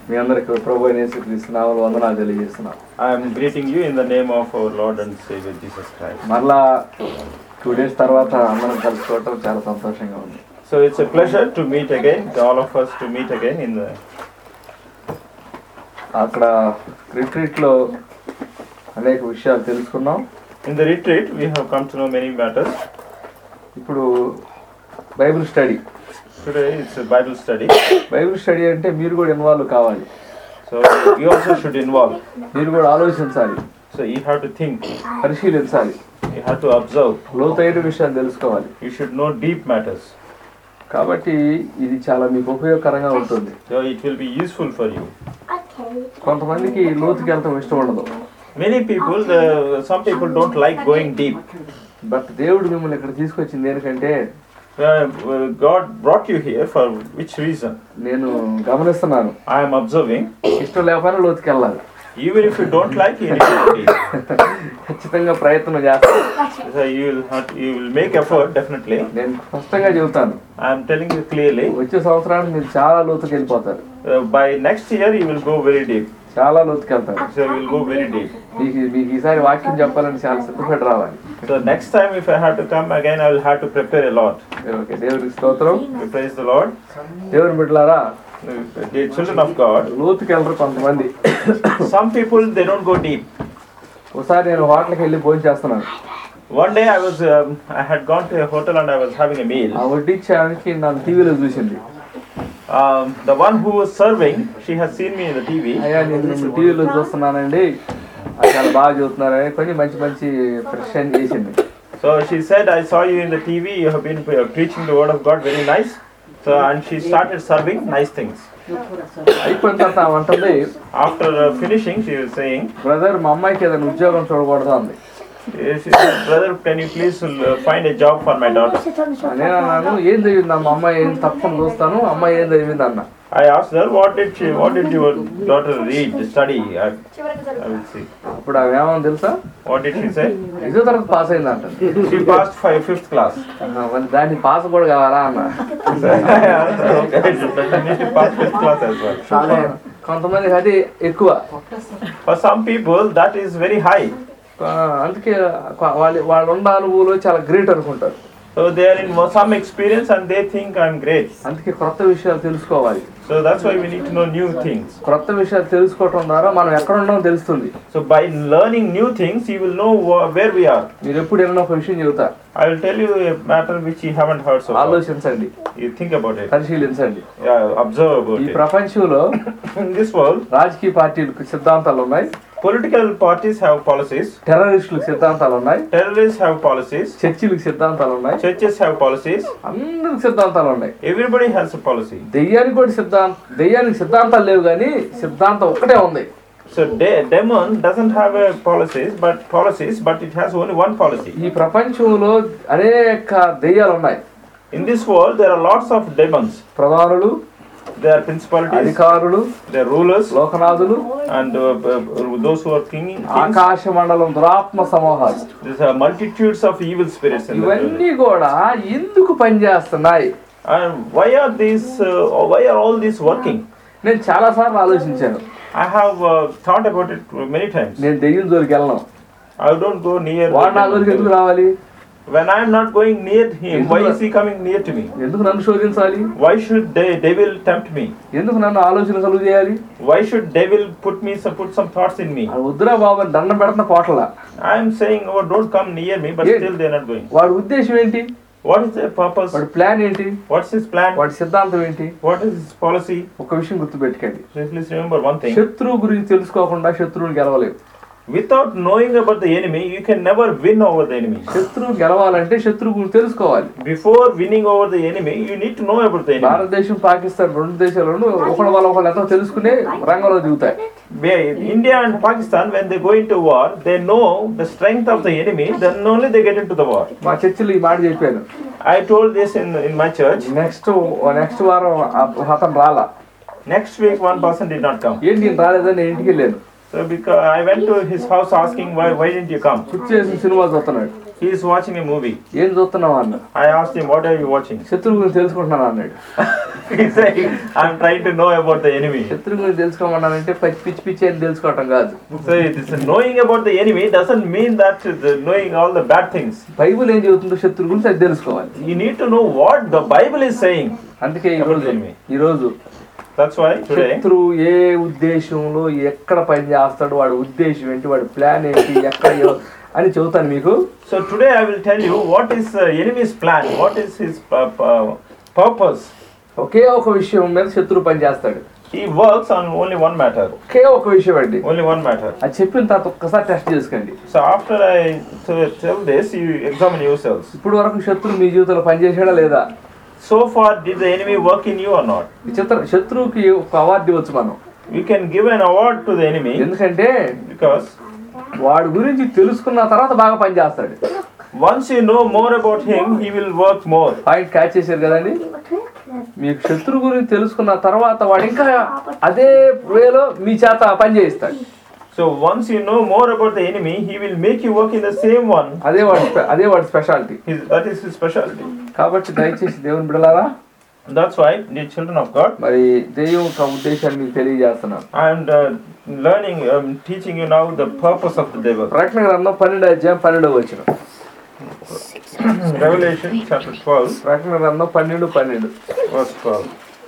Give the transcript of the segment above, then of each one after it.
మీ అందరికి ప్రభు నేసుక్రీస్తున్నాము వందనాలు తెలియజేస్తున్నాం I am greeting you in the name of our Lord and Savior Jesus Christ. మరలా two days తర్వాత అందరం కలుసుకోవటం చాలా సంతోషంగా ఉంది So it's a pleasure to meet again, all of us to meet again in the. అక్కడ రిట్రీట్లో అనేక విషయాలు తెలుసుకున్నాం In the retreat, we have come to know many matters. ఇప్పుడు Bible study Today it's a Bible study, Bible study అంటే మీరు కూడా involve కావాలి so you also should involve. మీరు కూడా ఆలోచించాలి So you have to think, పరిశీలించాలి you have to observe, లోతైన విషయాలు తెలుసుకోవాలి you should know deep matters. కాబట్టి ఇది చాలా మీకు ఉపయోగకరంగా ఉంటుంది So it will be useful for you. కొంతమందికి లోతుకి వెళ్తాం ఇష్టం ఉండదు Many people, the, some people don't like going deep. But దేవుడు మిమ్మల్ని ఇక్కడ తీసుకొచ్చింది దేనికంటే Uh, God brought you here for which reason? నేను గమనిస్తున్నాను I am observing. ఇష్టం లేకపోయినా లోతుకి వెళ్ళాలి Even if you don't like, you need to go deep. ఖచ్చితంగా ప్రయత్నం చేస్తాను So you will have to, you will make effort definitely. నేను స్పష్టంగా చెబుతాను I am telling you clearly. వచ్చే సంవత్సరానికి మీరు చాలా లోతుకి వెళ్ళిపోతారు Uh, by next year you will go very deep. చాలా లోతుకి వెళ్తారు So you will go very deep. మీకు మీకు ఈసారి వాక్యం చెప్పాలని చాలా సిద్ధపడి రావాలి So next time if I have to come again, I will have to prepare a lot. Okay దేవుడికి స్తోత్రం We praise the Lord. దేవుని బిడ్డలారా Uh, The children of God. లోతుకి వెళ్ళరు కొంతమంది Some people they don't go deep. ఒకసారి నేను హోటల్కి వెళ్ళి భోజనం చేస్తున్నాను One day I was um, I had gone to a hotel and I was having a meal. ఆ వడ్డించడానికి నన్ను టీవీలో చూసింది Um, the one who was serving, she has seen me in the TV. అయ్యా నేను మిమ్మల్ని టీవీలో చూస్తున్నానండి అది చాలా బాగా చదువుతున్నారని కొన్ని మంచి మంచి ప్రశ్న చేసింది So she said, I saw you in the TV. You have been uh, preaching the word of God very nice. So and she started serving nice things. అయిపోయిన తర్వాత ఆమె అంటుంది After uh, finishing, she was saying, brother మా అమ్మాయికి ఏదైనా ఉద్యోగం చూడకూడదు అంది uh, she said, brother, can you please uh, find a job for my daughter? నేను అన్నాను ఏం చదివింది మా అమ్మాయి ఏం తప్పకుండా చూస్తాను అమ్మాయి ఏం చదివింది అన్న I asked her, what did she, what did your daughter read, study? I, I will see. అప్పుడు ఆమె ఏమని తెలుసా What did she say? ఐదో తరగతి పాస్ అయింది అంట She passed five, fifth class. మరి దాన్ని పాస్ కూడా కావాలా అన్న I asked her, okay, she need to pass fifth class as well. కొంతమందికి అది ఎక్కువ For some people, that is very high. ఆ, అందుకే వాళ్ళ వాళ్ళు ఉన్న అనుభవాలు చాలా గ్రేట్ అనుకుంటారు So they are in some experience and they think I'm great. అందుకే క్రొత్త విషయాలు తెలుసుకోవాలి So that's why we need to know new things. క్రొత్త విషయాలు తెలుసుకోవటం ద్వారా మనం ఎక్కడ ఉన్నామో తెలుస్తుంది So by learning new things, you will know wh- where we are. మీరు ఎప్పుడు ఏదైనా ఒక విషయం చెబుతా I will tell you a matter which you haven't heard so far. ఆలోచించండి You think about it. పరిశీలించండి Yeah, observe about ఈ it. ప్రపంచంలో In this world, రాజకీయ పార్టీలకు సిద్ధాంతాలు ఉన్నాయి political parties have policies, టెర్రరిస్టులకు సిద్ధాంతాలు ఉన్నాయి terrorists have policies, చర్చిలకు సిద్ధాంతాలు ఉన్నాయి churches have policies. అందరికి సిద్ధాంతాలు ఉన్నాయి Everybody has a policy. దెయ్యానికి కూడా సిద్ధాంత దెయ్యానికి సిద్ధాంతాలు లేవు కానీ సిద్ధాంతం ఒక్కటే ఉంది So de- demon doesn't have a policies, but policies, but it has only one policy. ఈ ప్రపంచంలో అనేక దెయ్యాలు ఉన్నాయి In this world, there are lots of demons. ప్రధానులు There are principalities, అధికారులు there are rulers, లోకనాథులు and uh, uh, those who are king, kings. ఆకాశ మండలం దురాత్మ సమూహాలు There are multitudes of evil spirits in the world. ఇవన్నీ కూడా ఎందుకు పనిచేస్తున్నాయి And why are these? Uh, or why are all these working? నేను చాలా సార్లు ఆలోచించాను I have uh, thought about it many times. నేను దెయ్యం జోలికి వెళ్ళను I don't go near. వాడు నా జోలికి ఎందుకు రావాలి When I am not going near him, why is he coming near to me? ఎందుకు నన్ను శోధించాలి Why should they, devil tempt me? ఎందుకు నన్ను ఆలోచన కలుగు చేయాలి Why should devil put me some, put some thoughts in me? అది వద్దురా బాబు అని దండం పెడుతున్న పోటల I am saying, oh, don't come near me, but Yeah. still they are not going. వాడి ఉద్దేశం ఏంటి What is their purpose? వాడి ప్లాన్ ఏంటి What's his plan? వాడి సిద్ధాంతం ఏంటి What is his policy? ఒక విషయం గుర్తుపెట్టుకోండి Please, please remember one thing. శత్రువు గురించి తెలుసుకోకుండా శత్రువుని గెలవలేవు Without knowing about the enemy, you can never win over the enemy. శత్రువు గెలవాలంటే శత్రువు గురించి తెలుసుకోవాలి Before winning over the enemy, you need to know about the enemy. భారతదేశం పాకిస్తాన్ రెండు దేశాలను ఒకళ్ళ వాళ్ళ ఒకళ్ళు ఎంతో తెలుసుకునే రంగంలో దిగుతాయి Where India and Pakistan, when they go into war, they know the strength of the enemy, then only they get into the war. మా చర్చిలో ఈ మాట చెప్పాను I told this in, in my church. Next next వారం ఆ- అతను రాలా Next week, one person did not come. ఏంటి నేను రాలేదని నేను ఇంటికి వెళ్ళాను So because I went to his house asking why why didn't you come? కుర్చీ చేసిన సినిమా చూస్తున్నాడు He is watching a movie. ఏం చూస్తున్నావు అన్న I asked him what are you watching? శత్రువు గురించి తెలుసుకుంటున్నాను అన్నాడు he said I'm trying to know about the enemy. శత్రువు గురించి తెలుసుకోమన్నానంటే పచ్చి పిచ్చి పిచ్చి అని తెలుసుకోవటం కాదు So this knowing about the enemy doesn't mean that the knowing all the bad things. Bible ఏం చెబుతుందో శత్రువు గురించి అది తెలుసుకోవాలి You need to know what the Bible is saying. అందుకే ఈ రోజు ఈ రోజు That's why today శత్రువు ఏ ఉద్దేశంలో ఎక్కడ పని చేస్తాడు వాడి ఉద్దేశం ఏంటి వాడి ప్లాన్ ఏంటి ఎక్కడ ఎవ- అని చెబుతాను మీకు So today I will tell you what is the enemy's plan, what is his uh, uh, purpose. ఒకే ఒక విషయం మీద శత్రువు పని చేస్తాడు He works on only one matter, ఒకే ఒక విషయం అండి only one matter. అది చెప్పిన తర్వాత ఒక్కసారి టెస్ట్ చేసుకోండి So after I t- tell this, you examine yourselves. ఇప్పుడు వరకు శత్రువు మీ జీవితంలో పనిచేసాడా లేదా So far, did the enemy work in you or not? ఈ చిత్ర శత్రువుకి ఒక అవార్డు ఇవ్వచ్చు మనం We can give an award to the enemy ఎందుకంటే because వాడి గురించి తెలుసుకున్న తర్వాత బాగా పనిచేస్తాడు once you know more about him, he will work more. Point catch చేశారు కదండి మీకు శత్రువు గురించి తెలుసుకున్న తర్వాత వాడు ఇంకా అదే వేలో మీ చేత పని చేయిస్తాడు So once you know more about the enemy, he will make you work in the same one. అదే వాడి స్పె- అదే వాడి speciality His, that is his specialty. కాబట్టి దయచేసి దేవుని బిడలారా That's why, dear children of God, మరి దెయ్యం యొక్క ఉద్దేశాన్ని మీకు తెలియజేస్తున్నాను I am uh, learning, um, teaching you now the purpose of the devil. ప్రకటన గ్రంథం పన్నెండు అధ్యాయం పన్నెండు వచ్చిన Revelation chapter 12, ప్రకటన గ్రంథం పన్నెండు పన్నెండు verse 12.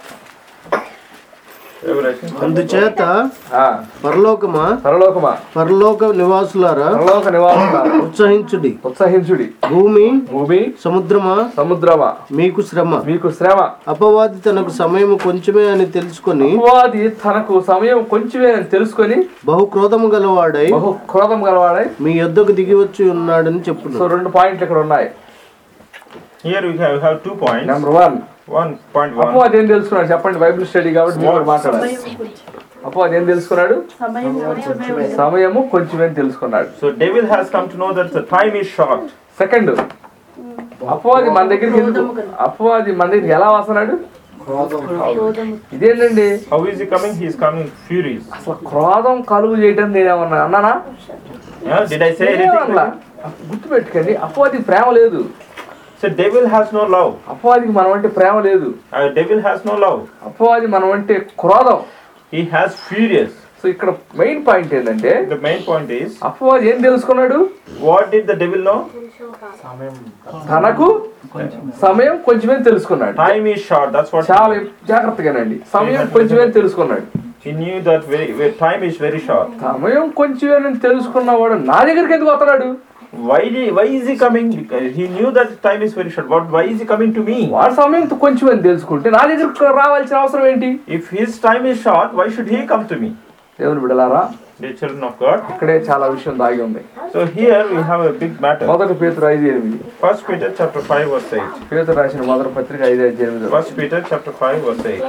Revelation. అందుచేత ఆ, పరలోకమా పరలోకమా పరలోక నివాసులారా పరలోక నివాస ఉత్సహించుడి ఉత్సహించుడి భూమి భూమి సముద్రమా సముద్రమా మీకు శ్రమ మీకు శ్రమ అపవాది తనకు సమయం కొంచెమే అని తెలుసుకొని అపవాది తనకు సమయం కొంచెమే అని తెలుసుకొని బహు క్రోధము గలవాడై బహు క్రోధం గలవాడై మీ యొద్దకు దిగి వచ్చి ఉన్నాడని చెప్పును సో రెండు పాయింట్లు ఇక్కడ ఉన్నాయి Here we have, we have two points. Number one One point one. అపవాది ఏం తెలుసుకున్నాడు చెప్పండి బైబిల్ స్టడీ కాబట్టి మీరు కూడా మాట్లాడాలి అపవాది ఏం తెలుసుకున్నాడు సమయము కొంచెమే తెలుసుకున్నాడు So devil has come to know that the time is short. Second అపవాది మన దగ్గరికి ఎందుకు అపవాది మన దగ్గరికి ఎలా వస్తున్నాడు ఇదేంటండి How is he coming? He is coming furious. అసలు క్రోధం కలుగు చేయడం నేనేమన్నా అన్నానా Yeah, did I say anything? ఏమనలా. గుర్తుపెట్టుకోండి అపవాదికి ప్రేమ లేదు So devil has no love. అపవాదికి మనం అంటే ప్రేమ లేదు Uh, devil has no love. అపవాది మనం అంటే క్రోధం He has furious. సో ఇక్కడ మెయిన్ పాయింట్ ఏంటంటే The main point is, అపవాది ఏం తెలుసుకున్నాడు what did the devil know? తనకు సమయం కొంచెమే తెలుసుకున్నాడు Time is short. That's what చాలా జాగ్రత్తగానండి సమయం కొంచెమే తెలుసుకున్నాడు he knew. That very, very time is very short. సమయం కొంచెమే తెలుసుకున్నవాడు నా దగ్గరికి ఎందుకు వస్తున్నాడు Why did, Why is he coming? Because he knew that time is very short. But why is he coming to me? వాడు సమయం కొంచెమే తెలుసుకుంటే నా దగ్గరికి రావాల్సిన అవసరం ఏంటి If his time is short, why should he come to me? దేవుని బిడలారా The children of God. ఇక్కడే చాలా విషయం దాగి ఉంది So here we have a big matter. మొదటి పేతురు ఐదు ఎనిమిది First Peter chapter five verse eight. పేతురు రాసిన మొదటి పత్రిక ఐదు ఐదు ఎనిమిది First Peter chapter five verse eight.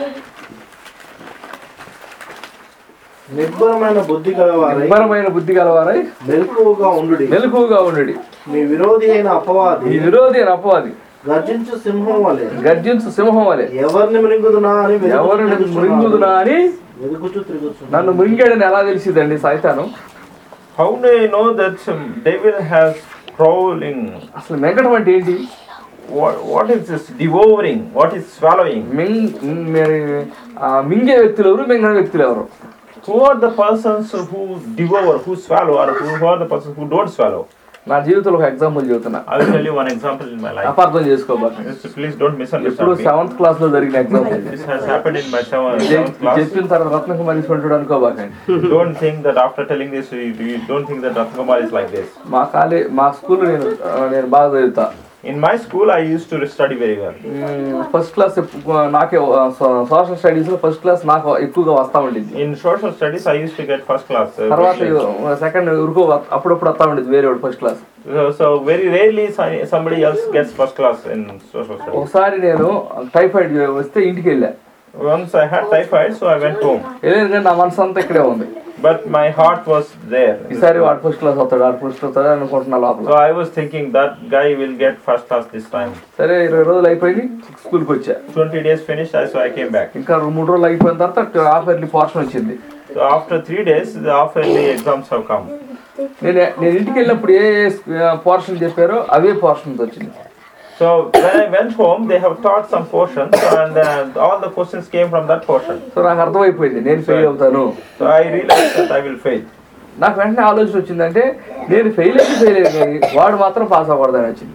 నిర్భరమైన బుద్ధి గలవారై నిబ్బరమైన బుద్ధి గలవారై మెలకువగా ఉండు మెలకువగా ఉండుడి మీ విరోధి అయిన అపవాది ఈ విరోధి అని అపవాది గర్జించు సింహం వలె గర్జించు సింహం వలె ఎవరిని మృంగుదునా అని వెతుకుచూ ఎవరిని తిరుగుచున్నాడు. మృంగుదునా అని వెతుకుచూ తిరుగుచున్నాడు. నన్ను మృంగాడని ఎలా తెలిసిందండి సైతాను How do I know that um, devil has prowling? అసలు మెంగటం అంటే ఏంటి What, what is this devouring? What is swallowing? మింగ్ మరి, ఆ, మింగే వ్యక్తులు ఎవరు మింగన వ్యక్తులు ఎవరు Who are the persons who devour, who swallow, or who, who are the persons who don't swallow? నా జీవితంలో ఒక ఎగ్జాంపుల్ చెబుతున్నా I will tell you one example in my life. అపార్థం చేసుకోబాకండి Just please don't ఎప్పుడు misunderstand me. సెవెంత్ క్లాస్ లో జరిగిన example This has happened in my seventh seventh class. చెప్పిన తర్వాత రత్నకుమారి చూడండి అనుకోబాకండి Don't think that after telling this, you, you don't think that Ratnakumar is like this. మా కాలే మా school నేను ఆ, నేను బాగా చదువుతా In my school, I used to study very well. First class నాకే సోషల్ స్టడీస్ లో ఫస్ట్ క్లాస్ నాకు ఎక్కువగా వస్తా ఉండింది In social studies, I used to get first class. uh, తర్వాత privilege. సెకండ్ ఉరుకు అప్పుడప్పుడు వస్తా ఉండేది వేరే వాడు first class So, so very rarely si- somebody else gets first class in social studies. ఒకసారి నేను టైఫాయిడ్ వస్తే ఇంటికి వెళ్ళా Once I had typhoid, so I went home. వెళ్ళాను కానీ నా మనసు అంతా ఇక్కడే ఉంది But my heart was there. ఈసారి వాడు ఫస్ట్ క్లాస్ వస్తాడు వాడు ఫస్ట్ వస్తాడు అనుకుంటున్నా లోపల So I was thinking that guy will get first class this time. సరే ఇరవై రోజులు అయిపోయింది స్కూల్కి వచ్చా 20 days finished, I- so I came back. ఇంకా రెండు మూడు రోజులు అయిపోయిన తర్వాత హాఫ్ ఇయర్లీ పోర్షన్ వచ్చింది So after three days, the often the exams have come. నేను నేను ఇంటికి వెళ్ళినప్పుడు ఏ పోర్షన్ చెప్పారో అవే పోర్షన్స్ వచ్చింది So when I went home, they have taught some portions, and uh, all the questions came from that portion. So నాకు అర్థమైపోయింది నేను ఫెయిల్ అవుతాను So I realized that I will fail. నాకు వెంటనే ఆలోచన వచ్చిందంటే నేను ఫెయిల్ అయితే ఫెయిల్ అయ్యి కానీ వాడు మాత్రం పాస్ అవ్వకూడదని వచ్చింది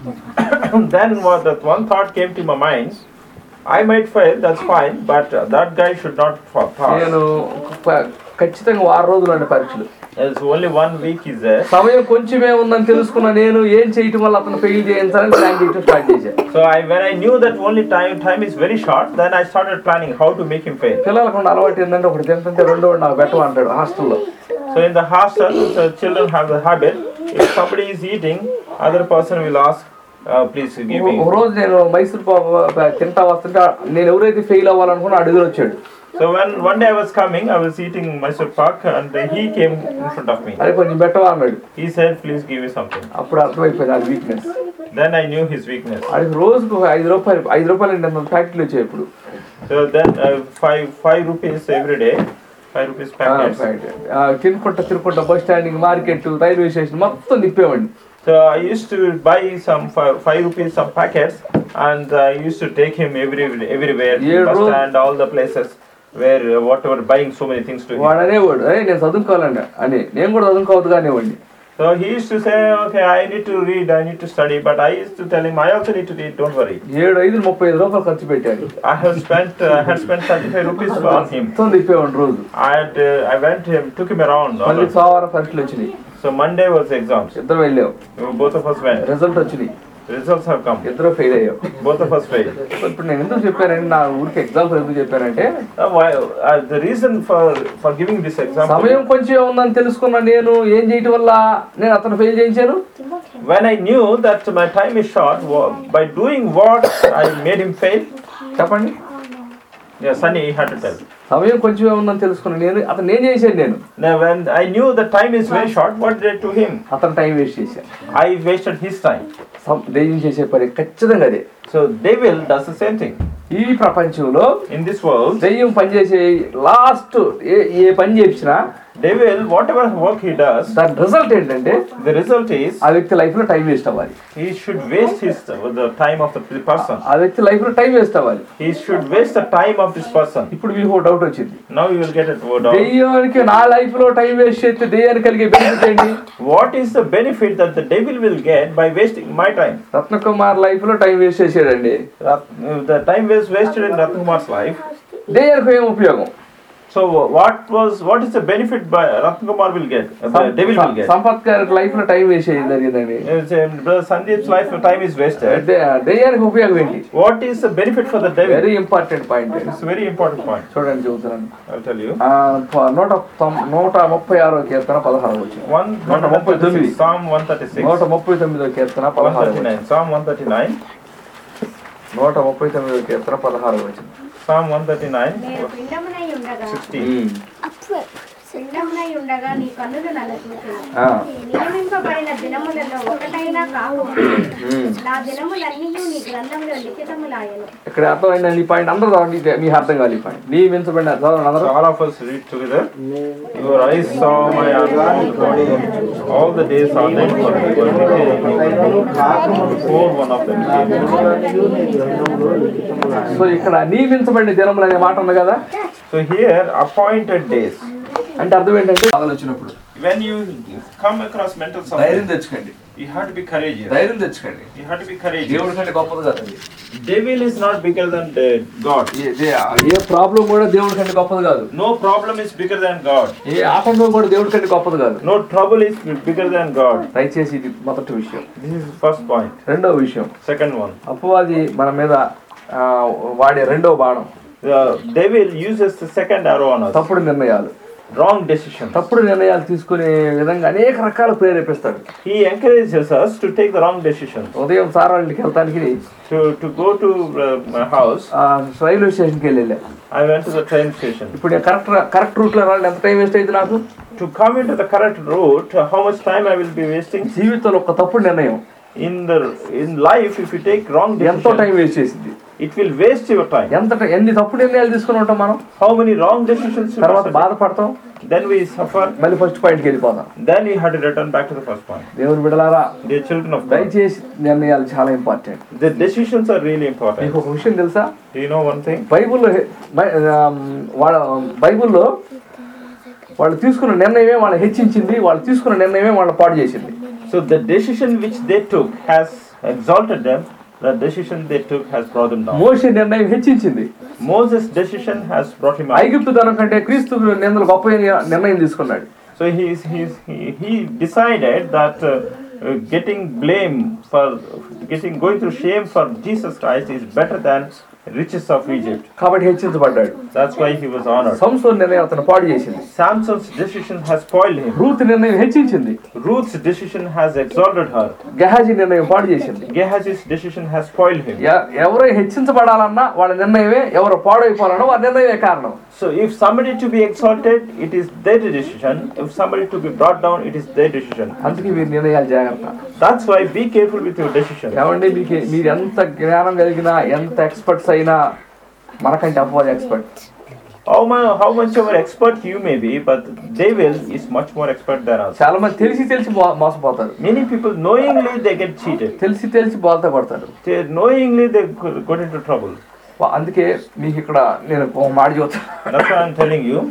then what that one thought came to my mind. I might fail, that's fine, but uh, that guy should not fa- pass. నేను ప- ఖచ్చితంగా వారం రోజులు అండి పరీక్షలు There's only one week is there. సమయం కొంచెమే ఉందని తెలుసుకున్న నేను ఏం చేయటం వల్ల అతను ఫెయిల్ చేయించాలని ప్లాన్ చేయటం స్టార్ట్ చేశాను So I when I knew that only time time is very short, then I started planning how to make him fail. పిల్లలకు ఉన్న అలవాటు ఏంటంటే ఒకటి తింటుంటే రెండో వాడు నాకు పెట్టమంటాడు హాస్టల్లో So in the hostel, the children have the habit. If somebody is eating, other person will ask, uh, "Please give me." ఒక రోజు నేను మైసూర్ పాప తింటా వస్తుంటే నేను ఎవరైతే ఫెయిల్ అవ్వాలనుకున్నా అడుగులు వచ్చాడు So when one day I was coming, I was eating Mysore Pak, and he came in front of me. అదే కొంచెం పెట్టవా అన్నాడు He said, "Please give me something." అప్పుడు అర్థమైపోయింది అది weakness Then I knew his weakness. అది రోజుకు ఒక ఐదు రూపాయలు ఐదు రూపాయలు నేను ఫ్యాక్టరీలో వచ్చాయి ఇప్పుడు So then uh, five five rupees every day, five rupees packets. ఆ, తినుకుంటా తిరుకుంటా bus standing market railway station మొత్తం తిప్పేవాడిని So I used to buy some five, five rupees some packets, and I used to take him every everywhere, Yeah, bus bro. stand, all the places where uh, whatever buying so many things to him. వాడు అనేవాడు అరే నేను చదువుకోవాలండి అని నేను కూడా చదువుకోవద్దు అనేవాడిని So he used to say, okay, I need to read, I need to study, but I used to tell him, I also need to read, don't worry. ఏడు ఐదు ముప్పై ఐదు రూపాయలు ఖర్చు పెట్టాడు I have spent, uh, I had spent 35 rupees on him. మొత్తం తిప్పేవాడిని రోజు I had, uh, I went him, took him around. all మళ్ళీ of- సోమవారం పరీక్షలు వచ్చినాయి So Monday was exams. ఇద్దరు వెళ్ళాం Both of us went. Result వచ్చినాయి Results have come. ఇద్దరు ఫెయిల్ అయ్యాం Both of us failed. So ఇప్పుడు నేను ఎందుకు చెప్పానంటే నా ఊరికి ఎగ్జామ్స్ ఎందుకు చెప్పానంటే Uh, why, uh, the reason for, for giving this example, సమయం కొంచెం ఉందని తెలుసుకున్న నేను ఏం చేయటం వల్ల నేను అతను ఫెయిల్ చేయించాను when I knew that my time is short, wa- by doing what I made him fail, చెప్పండి yeah, Sunny had to tell. సమయం కొంచెమే ఉందని తెలుసుకున్న నేను అతను ఏం చేశాను నేను Now, when I knew the time is very short, what did I do to him? అతను టైం వేస్ట్ చేశాను I wasted his time. సం- దెయ్యం చేసే పని ఖచ్చితంగా అదే So devil does the same thing. ఈ ప్రపంచంలో In this world, దెయ్యం పనిచేసే లాస్ట్ ఏ ఏ పని చేసినా devil, whatever work he does, దాని రిజల్ట్ ఏంటంటే the result is ఆ వ్యక్తి లైఫ్ లో టైం వేస్ట్ అవ్వాలి he should waste his the time of the person. ఆ వ్యక్తి లైఫ్ లో టైం వేస్ట్ అవ్వాలి He should waste the time of this person. ఇప్పుడు మీకు ఒక డౌట్ వచ్చింది Now you will get it word out. దెయ్యానికి నా లైఫ్ లో టైం వేస్ట్ చేస్తే దెయ్యానికి కలిగే బెనిఫిట్ ఏంటి What is the benefit that the devil will get by wasting my time? Ratnakumar life లో టైం వేస్ట్ చేసాడండి Rat- The time was wasted in Ratnakumar's life. దెయ్యానికి ఏం ఉపయోగం So what was what is the benefit by Ratnakumar will get? Uh, the devil will get. Sampath గారి life లో time waste చేయడం జరిగిందండి It's, um, Brother Sandeep's life time is wasted. దే- దెయ్యానికి ఉపయోగం ఏంటి What is the benefit for the devil? Very important point It's a very important point. చూడండి చెబుతున్నాను I'll tell you. ఆ, ప- నూట తొమ్- నూట ముప్పై ఆరో కీర్తన పదహారు వచ్చింది One, నూట ముప్పై తొమ్మిది. Psalm 136. నూట ముప్పై తొమ్మిదో కీర్తన పదహారు వచ్చింది 139. Psalm 139. నూట ముప్పై తొమ్మిదో కీర్తన పదహారు వచ్చింది Psalm 139. నేను పిండమునై ఉండగా 16. పిండమునై ఉండగా నీ కన్నులు నన్ను చూసేవి ఆ, నియమింపబడిన దినములలో ఒకటైనా కావు ఉమ్. నా దినములన్నీ నీ గ్రంథంలో లిఖితములాయను ఇక్కడ అర్థమైందండి ఈ పాయింట్ అందరూ చదవండి ఇది మీకు అర్థం కాదు ఈ పాయింట్ నియమించబడిన చదవండి అందరూ So all of us read together. Your eyes saw my unformed body. All the days are night for me. were written Before one of them came. So ఇక్కడ నియమించబడిన దినములు అనే మాట ఉంది కదా So here, appointed days. అంటే అర్థం ఏంటంటే బాధలు వచ్చినప్పుడు When you come across mental ధైర్యం suffering, తెచ్చుకోండి you have to be courageous. ధైర్యం తెచ్చుకోండి You have to be courageous. దేవుడి కంటే గొప్పది కాదండి Devil is not bigger than the God. ఏ- ఏ- ఏ ప్రాబ్లం కూడా దేవుడి కంటే గొప్పది కాదు No problem is bigger than God. ఏ ఆటంకం కూడా దేవుడి కంటే గొప్పది కాదు No trouble is bigger than God. దయచేసి ఇది మొదటి విషయం This is the first point. రెండో విషయం Second one. అపవాది మన మీద ఆ, వాడే రెండో బాణం The devil uses the second arrow on us. తప్పుడు నిర్ణయాలు Wrong decisions. తప్పుడు నిర్ణయాలు తీసుకునే విధంగా అనేక రకాలు ప్రేరేపిస్తాడు He encourages us to take the wrong decisions. ఉదయం సార్ వాళ్ళ ఇంటికి వెళ్తానికి To, to go to uh, my house, ఆ, రైల్వే స్టేషన్కి వెళ్ళే I went to the train station. ఇప్పుడు నేను కరెక్ట్ కరెక్ట్ రూట్లో రావాలి ఎంత టైం వేస్ట్ అయింది నాకు To come into the correct route, uh, how much time I will be wasting? జీవితంలో ఒక తప్పుడు నిర్ణయం In the in life, if you take wrong ఎంతో decisions, టైం వేస్ట్ చేసింది it will waste your time. ఎంత ఎన్ని తప్పుడు నిర్ణయాలు తీసుకుని ఉంటాం మనం How many wrong decisions you తర్వాత must have బాధపడతాం taken. Then we suffer. మళ్ళీ ఫస్ట్ పాయింట్కి వెళ్ళిపోతాం Then we had to return back to the first point. దేవుని బిడలారా Dear children of God, దయచేసి నిర్ణయాలు చాలా important the decisions are really important. మీకు ఒక విషయం తెలుసా Do you know one thing? బైబిల్లో హె- బై- ఆమ్, వాళ్ళ బైబిల్లో వాళ్ళు తీసుకున్న నిర్ణయమే వాళ్ళని హెచ్చించింది వాళ్ళు తీసుకున్న నిర్ణయమే వాళ్ళని పాడు చేసింది So the decision which they took has exalted them. The decision they took has brought them down. మోసే నిర్ణయం హెచ్చించింది Moses' decision has brought him out. ఐగుప్తు ధనం కంటే క్రీస్తు నిందలు గొప్ప నిర్ణయం తీసుకున్నాడు So he's, he's, he, he decided that uh, uh, getting blame for getting going through shame for Jesus Christ is better than riches of Egypt. కాబట్టి హెచ్చించబడ్డాడు That's why he was honored. సంసోన్ నిర్ణయం అతను పాడు చేసింది Samson's decision has spoiled him. Ruth నిర్ణయం హెచ్చించింది Ruth's decision has exalted her. Gehazi నిర్ణయం పాడు చేసింది Gehazi's decision has spoiled him. ఎ- ఎవరు హెచ్చించబడాలన్నా వాళ్ళ నిర్ణయమే ఎవరు పాడైపోవాలన్నా వారి నిర్ణయమే కారణం So if somebody to be exalted, it is their decision. If somebody to be brought down, it is their decision. అందుకే మీరు నిర్ణయాలు జాగ్రత్త That's why be careful with your decision. ఏమండి మీకు మీరు ఎంత జ్ఞానం కలిగినా ఎంత ఎక్స్పర్ట్స్ అయినా మనకంటే అపవాది expert How, mu- how much of an expert you may be, but devil is much more expert than us. చాలా మంది తెలిసి తెలిసి మో- మోసపోతారు Many people knowingly they get cheated. తెలిసి తెలిసి బోల్తా పడతారు They knowingly they go- got into trouble. వా- అందుకే మీకు ఇక్కడ నేను ఒక మాట చెబుతాను That's why I'm telling you.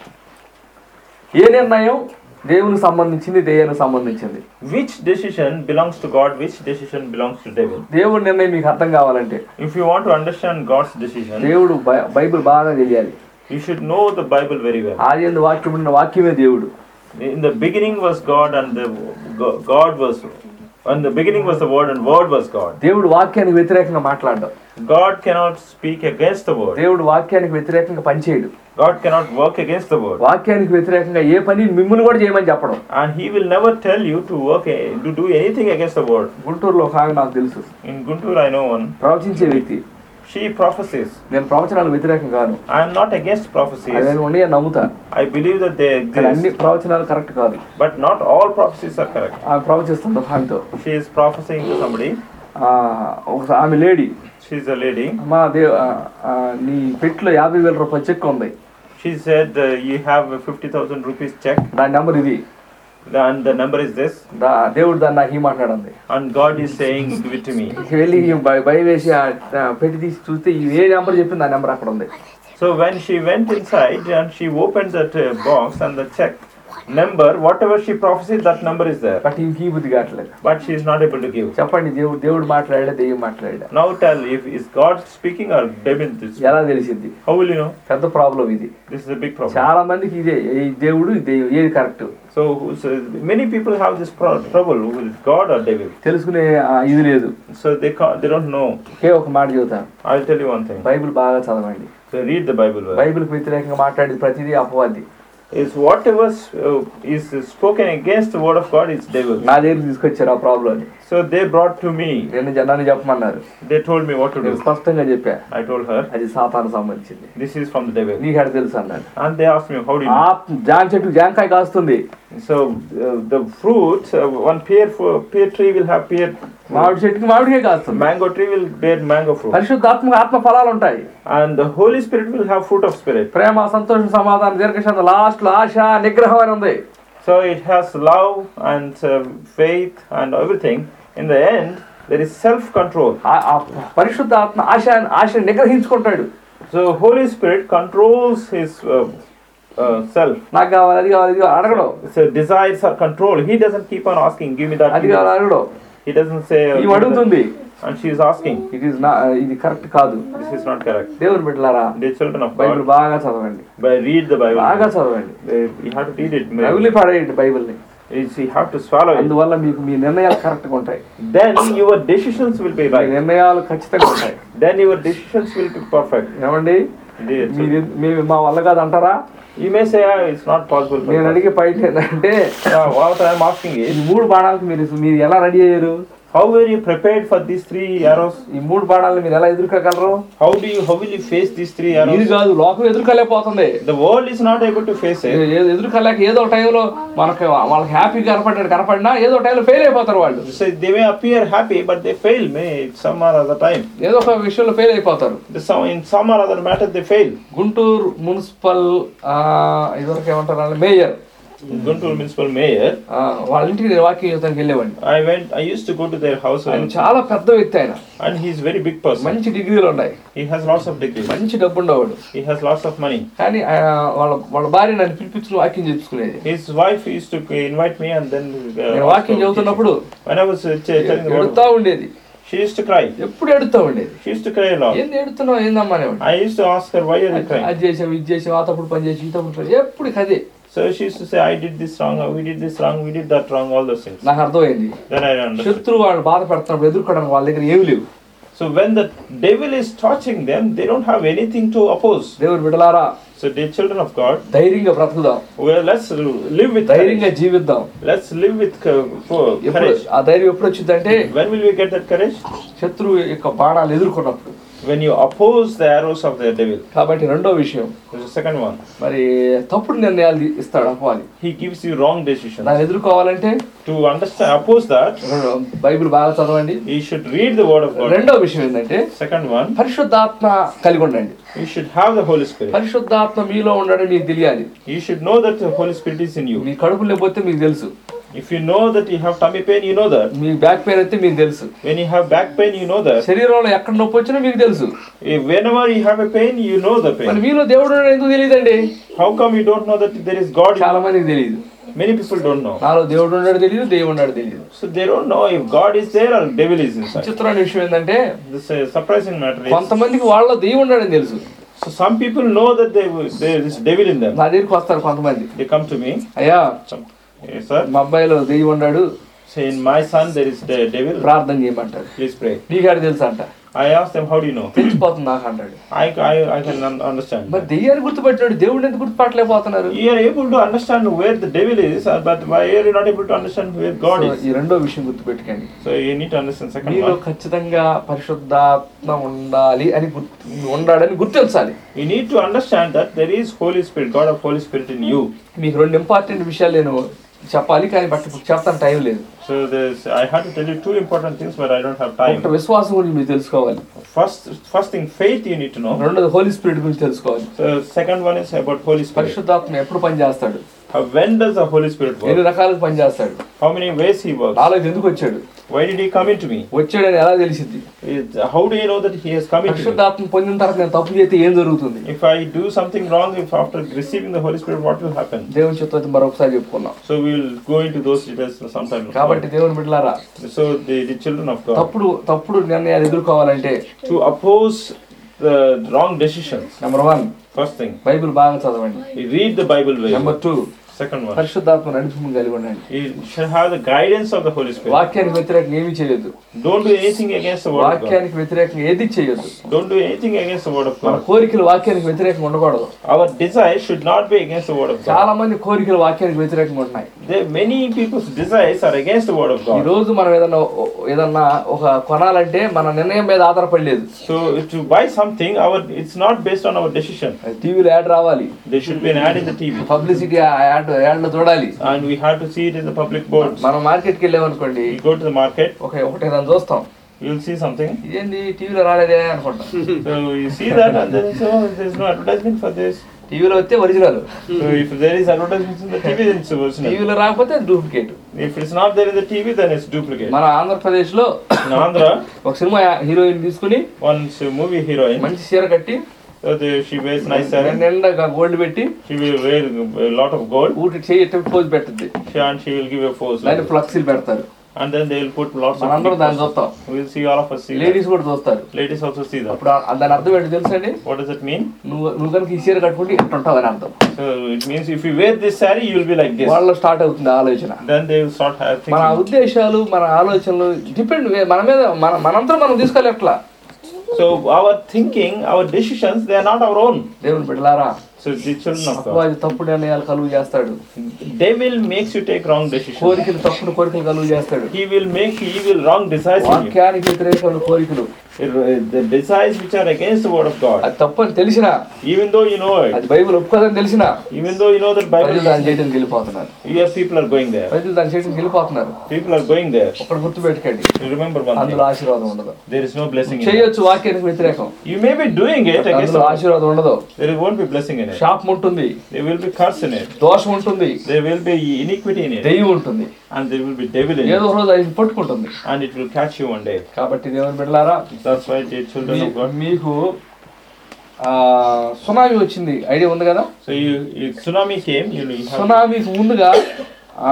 ఏ నిర్ణయం దేవునికి సంబంధించింది దేవునికి సంబంధించింది Which decision belongs to God, which decision belongs to devil. దేవుడి నిర్ణయం మీకు అర్థం కావాలంటే If you want to understand God's decision, దేవుడు బై- బైబిల్ బాగా తెలియాలి you should know the Bible very well. ఆది ఎందు వాక్యం ఉన్న వాక్యమే దేవుడు In the beginning was God, and the Go- God was, and the beginning was the Word, and Word was God. దేవుడు వాక్యానికి వ్యతిరేకంగా మాట్లాడడం God cannot speak against the Word. దేవుడు వాక్యానికి వ్యతిరేకంగా పనిచేయడు God cannot work against the Word. వాక్యానికి వ్యతిరేకంగా ఏ పని మిమ్మల్ని కూడా చేయమని చెప్పడం And He will never tell you to work, a- to do anything against the Word. గుంటూరులో ఒక ఆమె నాకు తెలుసు In Guntur, I know one. ప్రవచించే వ్యక్తి She prophesies. నేను ప్రవచనాలకు వ్యతిరేకం కాను I am not against prophecies. అవి ఉండి నమ్ముతా I believe that they కానీ అన్ని exist. ప్రవచనాలు కరెక్ట్ కాదు But not all prophecies are correct. ఆమె ప్రవచిస్తుంది ఒక ఆమెతో She is prophesying to somebody. ఆ, ఒక ఆమె లేడీ She's a lady. అమ్మా దేవ్ ఆ, ఆ, నీ పెట్లో యాభై వేల రూపాయల చెక్ ఉంది She said, uh, You have a 50,000 rupees check, దాని నెంబర్ ఇది and the number is this. దా దేవుడు దాన్ని నాకు ఈ మాట్లాడింది And God is saying, Give it to me. ఇక వెళ్ళి ఈ భయ- భయం వేసి ఆ ఆ పెట్టి తీసి చూస్తే ఈ ఏ నెంబర్ చెప్పింది ఆ నెంబర్ అక్కడ ఉంది So when she went inside and she opened that uh, box and the check number, whatever she prophesied, that number is there. But ఇంక ఈ బుద్ధి కావట్లేదు But she is not able to give. చెప్పండి దేవుడు దేవుడు మాట్లాడా దెయ్యం మాట్లాడా Now tell if is God speaking or devil is ఎలా తెలిసింది How will you know? పెద్ద ప్రాబ్లం ఇది This is a big problem. చాలా మందికి ఇదే ఈ దేవుడు ఈ దెయ్యం ఏది correct So, so many people have this pro- trouble with God or devil. తెలుసుకునే ఆ, ఇది లేదు So they can't, they don't know. ఒకే ఒక మాట చెబుతాను I'll tell you one thing. Bible బాగా చదవండి So read the Bible well. బైబిల్కి వ్యతిరేకంగా మాట్లాడేది ప్రతిదీ అపవాది Is whatever uh, is spoken against the word of God is devil. నా దగ్గర తీసుకొచ్చారు ఆ problem So they brought to me. నేను జనాన్ని చెప్పమన్నారు They told me what to నేను do. స్పష్టంగా చెప్పా I told her అది సాతాను సంబంధించింది this is from the devil. నీకు ఎక్కడ తెలుసు అన్నాడు And they asked me how do you ఆ know? జామ చెట్టు జాంకాయ కాస్తుంది So uh, the fruit, uh, one pear fo- pear tree will have pear. మామిడి చెట్టుకి మామిడికాయ కాస్తుంది Mango tree will bear mango fruit. పరిశుద్ధాత్మ ఆత్మ ఫలాలు ఉంటాయి And the Holy Spirit will have fruit of spirit. ప్రేమ సంతోషం సమాధానం దీర్ఘశాంత లాస్ట్ లో ఆశ నిగ్రహం అని ఉంది So it has love and uh, faith and everything. In the end, there is self-control. ఆ- ఆ పరిశుద్ధ ఆత్మ ఆశ ఆశ నిగ్రహించుకుంటాడు So Holy Spirit controls his uh, uh, self. నాకు కావాలి అది కావాలి ఇది కావాలి అడగడం So desires are controlled. He doesn't keep on asking, "Give me that." అది give me కావాలి that." అడగడం He doesn't say. uh, ఈమె "Give me that." అడుగుతుంది And she is asking. ఇది నా ఇది కరెక్ట్ కాదు This is not correct. దేవుని బిడ్డలారా Dear children of Bible God, బాగా చదవండి but read the Bible. బాగా చదవండి Uh, You have to read it. Bible పడేయండి బైబిల్ని It's- You have to swallow it. అందువల్ల మీకు మీ నిర్ణయాలు కరెక్ట్గా ఉంటాయి Then your decisions will be me right. నిర్ణయాలు ఖచ్చితంగా ఉంటాయి Then your decisions will be perfect. ఏమండి Dear మీరు children. మేము మా వల్ల కాదు అంటారా You may say, ah, it's not possible. for నేను us." అడిగే పాయింట్ ఏంటంటే Yeah, what I'm asking ఈ is, మూడు బాణాలకు మీరు మీరు ఎలా రెడీ అయ్యారు How were you prepared for these three arrows? ఈ మూడు బాణాలను మీరు ఎలా ఎదుర్కోగలరు How do you how will you face these three ఇది arrows? కాదు లోకం ఎదుర్కోలేకపోతుంది The world is not able to face it. ఏ- ఏ- ఎదుర్కోలేక ఏదో ఒక టైంలో మనకి వాళ్ళకి హ్యాపీ కనపడ్డాడు కనపడినా ఏదో ఒక టైంలో ఫెయిల్ అయిపోతారు వాళ్ళు So they may appear happy, but they fail may some or other time. ఏదో ఒక విషయంలో ఫెయిల్ అయిపోతారు The some, in some or other matter they fail. Guntur municipal ఆ, ఇదివరకు ఏమంటారు మేయర్ Guntur municipal mayor, ఆ, వాళ్ళ ఇంటికి నేను వాకింగ్ యువతానికి వెళ్ళేవాడిని I went. I used to go to their house, ఆయన and, చాలా పెద్ద వ్యక్తి ఆయన and he's very big person. మంచి డిగ్రీలు ఉన్నాయి He has lots of degrees. మంచి డబ్బు ఉండేవాడు He has lots of money. కానీ ఆ, వాళ్ళ వాళ్ళ భార్య నన్ను పిలిపించుకుని వాకింగ్ చేసుకునేది His wife used to invite me, and then నేను uh, వాకింగ్ also చదువుతున్నప్పుడు when I was uh, ch- telling the ఎడుతా word, ఉండేది she used to cry. ఎప్పుడు ఎడుతా ఉండేది She used to cry a lot. ఏంది ఎడుతున్నావు ఏందమ్మా అనేవాడు I used to ask her, why are you crying? అది చేసావు ఇది చేసావు ఆ తప్పుడు పని చేసి ఈ తప్పుడు పని ఎప్పుడు కదే So she used to say, I did this wrong, we did this wrong, we did that wrong, all those things. నాకు అర్థమైంది Then I understood. శత్రువు వాళ్ళు బాధ పెడుతున్నప్పుడు ఎదుర్కోవడానికి వాళ్ళ దగ్గర ఏమి లేవు So when the devil is touching them, they don't have anything to oppose. దేవుడు విడలారా So dear children of God, ధైర్యంగా బ్రతుకుదాం well, let's live with ధైర్యంగా courage. జీవిద్దాం Let's live with co- for ఎప్పుడు courage. ఆ ధైర్యం ఎప్పుడు వచ్చిందంటే When will we get that courage? శత్రువు యొక్క బాణాలు ఎదుర్కొన్నప్పుడు When you oppose the arrows of the devil. కాబట్టి రెండో విషయం There's a second one. మరి తప్పుడు నిర్ణయాలు తీ- ఇస్తాడు అపవాలి He gives you wrong decisions. దాన్ని ఎదుర్కోవాలంటే To understand, oppose that, రెండు- బైబిల్ బాగా చదవండి you should read the word of God. రెండో విషయం ఏంటంటే Second one, పరిశుద్ధాత్మ కలిగి ఉండండి you should have the Holy Spirit. పరిశుద్ధాత్మ మీలో ఉండడం మీకు తెలియాలి You should know that the Holy Spirit is in you. మీ కడుపు లేకపోతే మీకు తెలుసు If you know that you have tummy pain, you know that. మీ బ్యాక్ పెయిన్ అయితే మీకు తెలుసు When you have back pain, you know that. శరీరంలో ఎక్కడ నొప్పి వచ్చినా మీకు తెలుసు If whenever you have a pain, you know the మరి pain. మీలో దేవుడు ఉన్నాడు ఎందుకు తెలియదండి How come you don't know that there is God? చాలా మందికి తెలియదు Many people don't know. నాలో దేవుడు ఉన్నాడు తెలియదు దేవుడు ఉన్నాడు తెలియదు So they don't know if God is there or devil is inside. చిత్రమైన విషయం ఏంటంటే This uh, surprising matter is. కొంతమందికి వాళ్ళ దేవుడు ఉన్నాడని తెలుసు So some people know that they, there is devil in them. నా దగ్గరికి వస్తారు కొంతమంది They come to me. అయ్యా Some, yes, sir. మా అబ్బాయిలో దెయ్యం ఉన్నాడు Say in my son there is the devil. ప్రార్థన చేయమంటాడు Please pray. నీకాడు తెలుసు అంట I asked them, how do you know? తెలిసిపోతుంది నాకు అంటాడు I, I, I can un- understand. మరి దెయ్యాన్ని గుర్తుపెట్టాడు దేవుడిని ఎందుకు గుర్తుపట్టలేకపోతున్నారు You are able to understand where the devil is, uh, but why are you not able to understand where God so is? ఈ రెండో విషయం గుర్తుపెట్టుకోండి So you need to understand second మీలో one. ఖచ్చితంగా పరిశుద్ధాత్మ ఉండాలి అని గుర్తు ఉండాలని గుర్తించాలి You need to understand that there is Holy Spirit, God of Holy Spirit in you. మీకు రెండు ఇంపార్టెంట్ విషయాలు నేను చెప్పాలి కానీ బట్ ఇప్పుడు చెప్తాను టైం లేదు So there's, I had to tell you two important things, but I don't have ఒకటి time. విశ్వాసం గురించి మీరు తెలుసుకోవాలి First, first thing, faith you need to know. రెండోది హోలీ స్పిరిట్ గురించి తెలుసుకోవాలి So second one is about Holy Spirit. పరిశుద్ధాత్మ ఎప్పుడు పనిచేస్తాడు How, when does the Holy Spirit ఎన్ని work? రకాలుగా పనిచేస్తాడు How many ways he works? నాలోకి ఎందుకు వచ్చాడు Why did he come into me? వచ్చాడని ఎలా తెలిసింది It- How do you know that he has come into me? పరిశుద్ధాత్మ పొందిన తర్వాత నేను తప్పు చేస్తే ఏం jరుగుతుంది If I do something wrong, if after receiving the Holy Spirit, what will happen? దేవుని చిత్తం మరొకసారి చెప్పుకున్నాం So we'll go into those details sometime. కాబట్టి దేవుని బిడ్డలారా So the, the children of God, తప్పుడు తప్పుడు నిర్ణయాలు ఎదుర్కోవాలంటే to oppose the wrong decisions, number one first thing, Bible బాగా చదవండి you read the Bible well. Number two Second one, పరిశుద్ధాత్మ నడిపి కలిగి ఉండండి you should have the guidance of the Holy Spirit. వాక్యానికి వ్యతిరేకంగా ఏమీ చేయొద్దు Don't do anything against the word of God. వాక్యానికి వ్యతిరేకంగా ఏది చేయొద్దు Don't do anything against the word of మన God. కోరికలు వాక్యానికి వ్యతిరేకంగా ఉండకూడదు Our desire should not be against the word of God. చాలా మంది కోరికలు వాక్యానికి వ్యతిరేకంగా ఉంటున్నాయి There, many people's desires are against the word of ఈ God. రోజు మనం ఏదన్నా ఏదన్నా ఒక కొనాలంటే మన నిర్ణయం మీద ఆధారపడలేదు So to buy something, our it's not based on our decision. టీవీలో యాడ్ రావాలి There should be an ad in the TV, publicity ad యాడ్లో చూడాలి and we have to see it in the public boards. మనం మార్కెట్కి వెళ్ళామనుకోండి You go to the market, ఒక ఒకటి ఏదైనా చూస్తాం you'll see something. ఇదేంది టీవీలో రాలేదే అనుకుంటాం So you see that, and then so there's no advertisement for this. టీవీలో వస్తే original So if there is advertisement in the TV, then it's original. టీవీలో రాకపోతే duplicate If it's not there in the TV, then it's duplicate. మన ఆంధ్రప్రదేశ్ లో In Andhra, ఒక cinema heroine తీసుకుని one s- movie heroine, మంచి చీర కట్టి so the, she wears nice saree. నిండా గోల్డ్ పెట్టి She will wear a lot of gold, ఊటి చేయి ఎట్టు పోజ్ పెట్టుద్ది she, and she will give a pose. దాన్ని ఫ్లక్సీలు పెడతారు And then they will put lots of. మనందరం దాన్ని pictures. చూస్తాం We'll see all of us see. that. Ladies కూడా చూస్తారు Ladies also see that. అప్పుడు ఆ- దాని అర్థం ఏంటి తెలుసండి What does it mean? నువ్వు నువ్వు కనుక ఈ చీర కట్టుకుంటే ఇట్లా ఉంటావు అని అర్థం So it means if you wear this saree, you will be like this. వాళ్ళలో స్టార్ట్ అవుతుంది ఆలోచన Then they will start have మన thinking. ఉద్దేశాలు మన ఆలోచనలు డిపెండ్ మన మీద మన మనంతా మనం తీసుకోవాలి ఎట్లా So our thinking, our decisions, they are not our own. దేవుని బిడ్డలారా So the children of God, అపవాది తప్పుడు నిర్ణయాలు కలుగు చేస్తాడు devil makes you take wrong decisions. కోరికలు తప్పుడు కోరికలు కలుగు చేస్తాడు He will make evil, wrong desires in you. వాక్యానికి వ్యతిరేకమైన కోరికలు It- The desires which are against the word of God. అది తప్పని తెలిసినా Even though you know it, అది బైబిల్ ఒప్పుకోదని తెలిసినా even though you know that Bible, ప్రజలు దాన్ని చేయడానికి వెళ్ళిపోతున్నారు here people are going there. ప్రజలు దాన్ని చేయడానికి వెళ్ళిపోతున్నారు People are going there. ఒకటి గుర్తుపెట్టుకోండి You remember one thing. అందులో ఆశీర్వాదం ఉండదు There is no blessing in it. చేయొచ్చు వాక్యానికి వ్యతిరేకం You may be doing it against అందులో the ఆశీర్వాదం ఉండదు There won't be blessing in it. శాపం ఉంటుంది There will be curse in it. దోషం ఉంటుంది There will be iniquity in it. దెయ్యం ఉంటుంది And there will be devil in ఏదో it. రోజు అది పట్టుకుంటుంది And it will catch you one day. కాబట్టి దేవుని బిడ్డలారా That's why, dear children of me- God. మీకు ఆ, సునామీ వచ్చింది ఐడియా ఉంది కదా So you, you tsunami came, you, you have సునామీకి ముందుగా ఆ,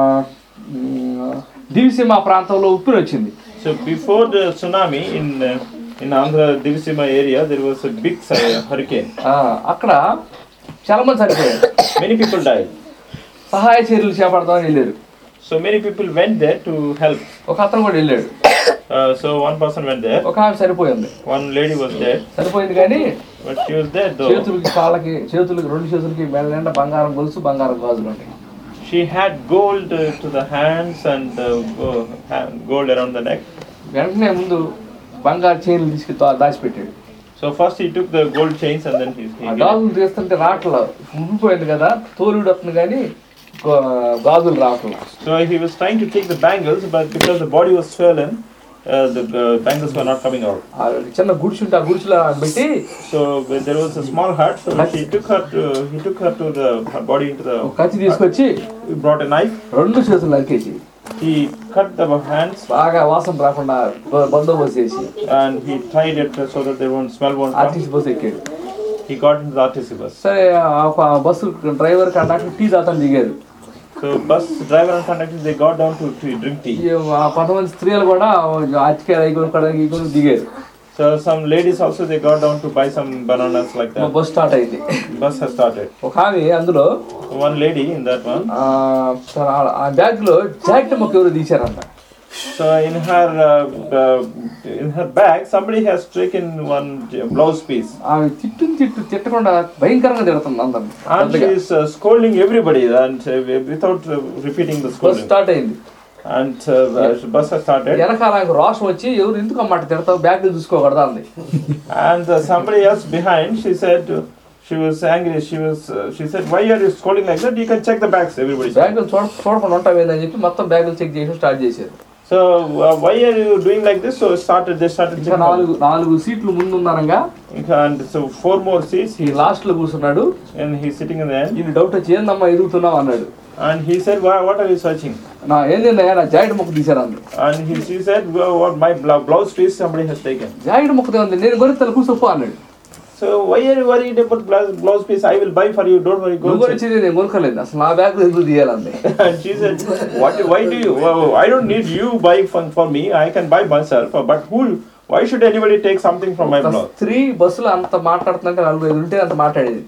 మ్, దివిసీమ ప్రాంతంలో ఉప్పిరి వచ్చింది So before the tsunami in uh, in Andhra Divisima area, there was a big uh, hurricane. ఆ, అక్కడ చాలా మంది చనిపోయారు Many people died. సహాయ చర్యలు చేపడతామని వెళ్ళారు So many people went there to help. ఒక అతను కూడా వెళ్ళాడు Uh, so one person went there. ఒక ఆమె సరిపోయింది One lady was dead, సరిపోయింది కానీ but she was dead though. చేతులకి కాళ్ళకి చేతులకి రెండు చేతులకి మెడ నిండా బంగారం గొలుసు బంగారం గాజులు ఉంటాయి She had gold uh, to the hands and uh, go- ha- gold around the neck. వెంటనే ముందు బంగారు చైన్లు తీసుకు దా- దాచిపెట్టాడు So first he took the gold chains and then he, he ఆ gave- గాజులు తీస్తుంటే రావట్లా ఉండిపోయింది కదా తోలుడు వస్తుంది కానీ గా- గాజులు రావట్లా So he was trying to take the bangles, but because the body was swollen, uh, the uh, bangles were not coming out. ఆ చిన్న గుడిచి ఉంటే ఆ గుడిచిలో పెట్టి So when there was a small hut, so he took her to he took her to the her body into ఒక the. కత్తి తీసుకొచ్చి He brought a knife. రెండు చేతులు నరికేసి He cut the hands బాగా వాసన రాకుండా బ- బందోబస్తు చేసి and he tied it so that there won't smell won't come. RTC bus ఎక్కాడు He got into the RTC bus. సరే ఆ ఒక బస్సు డ్రైవర్ కండక్టర్ టీ తాతని దిగారు So bus driver and conductor they got down to, to drink tea. ఈ ఆ కొంతమంది స్త్రీలు కూడా అతికే అవి కొనుక్కోవడానికి ఇవి కొనుక్కు దిగారు So some ladies also they got down to buy some bananas like మా that. బస్సు స్టార్ట్ అయింది Bus has started. ఒక ఆమె అందులో So one lady in that one. ఆ, తన- ఆ బ్యాగ్ లో జాకెట్ మొక్క ఎవరు తీశారంట So in her uh, uh, in her bag, somebody has taken one j- blouse piece, ఆమె తిట్టు తిట్టు తిట్టకుండా భయంకరంగా తిడుతుంది అందరిని and she పెద్దగా. is uh, scolding everybody, and uh, without uh, repeating the bus scolding. Start అయింది And uh, uh, bus has started, వెనకాల ఆమెకు రోషం వచ్చి ఎవరు ఎందుకు అమ్మాట తిడతావు బ్యాగ్ చూసుకోకూడదా అంది and uh, somebody else behind, she said. uh, She was angry. She was. Uh, she said, "Why are you scolding like that? You can check the bags." Everybody said. బ్యాగులు చూడ చూడకుండా ఉంటావేందని చెప్పి మొత్తం బ్యాగులు చెక్ చేసి start చేశారు So uh, why are you doing like this? So started. They started ఇంకా checking. నాలుగు నాలుగు సీట్లు ముందు ఉన్నారంగా And so four more seats. ఈ He లాస్ట్ లో కూర్చున్నాడు and he's sitting in the end. ఈయన డౌట్ వచ్చి ఏందమ్మా ఎదుగుతున్నావు అన్నాడు And he said, "Why? What are you searching?" నా ఏందయ్యా నా జాకెట్ ముక్క తీశారు అంది And he, she said, well, what my blo- blouse piece somebody has taken. Jacket ముక్కదే ఉంది నేను కొనిస్తాను కూర్చోపో అన్నాడు So why are you worried about blouse, blouse piece? I will buy for you. Don't worry. Go నువ్వు and check." కొనిచ్చేది నేను కొనుక్కోలేదు అసలు నా bag ఎందుకు తీయాలంది And she said, what? Why do you? Well, I don't need you buy for, for me. I can buy myself. But who? Why should anybody take something from my ఒక blouse? స్త్రీ బస్సులో అంత మాట్లాడుతుందంటే నలుగురు ఐదు ఉంటే అంత మాట్లాడేది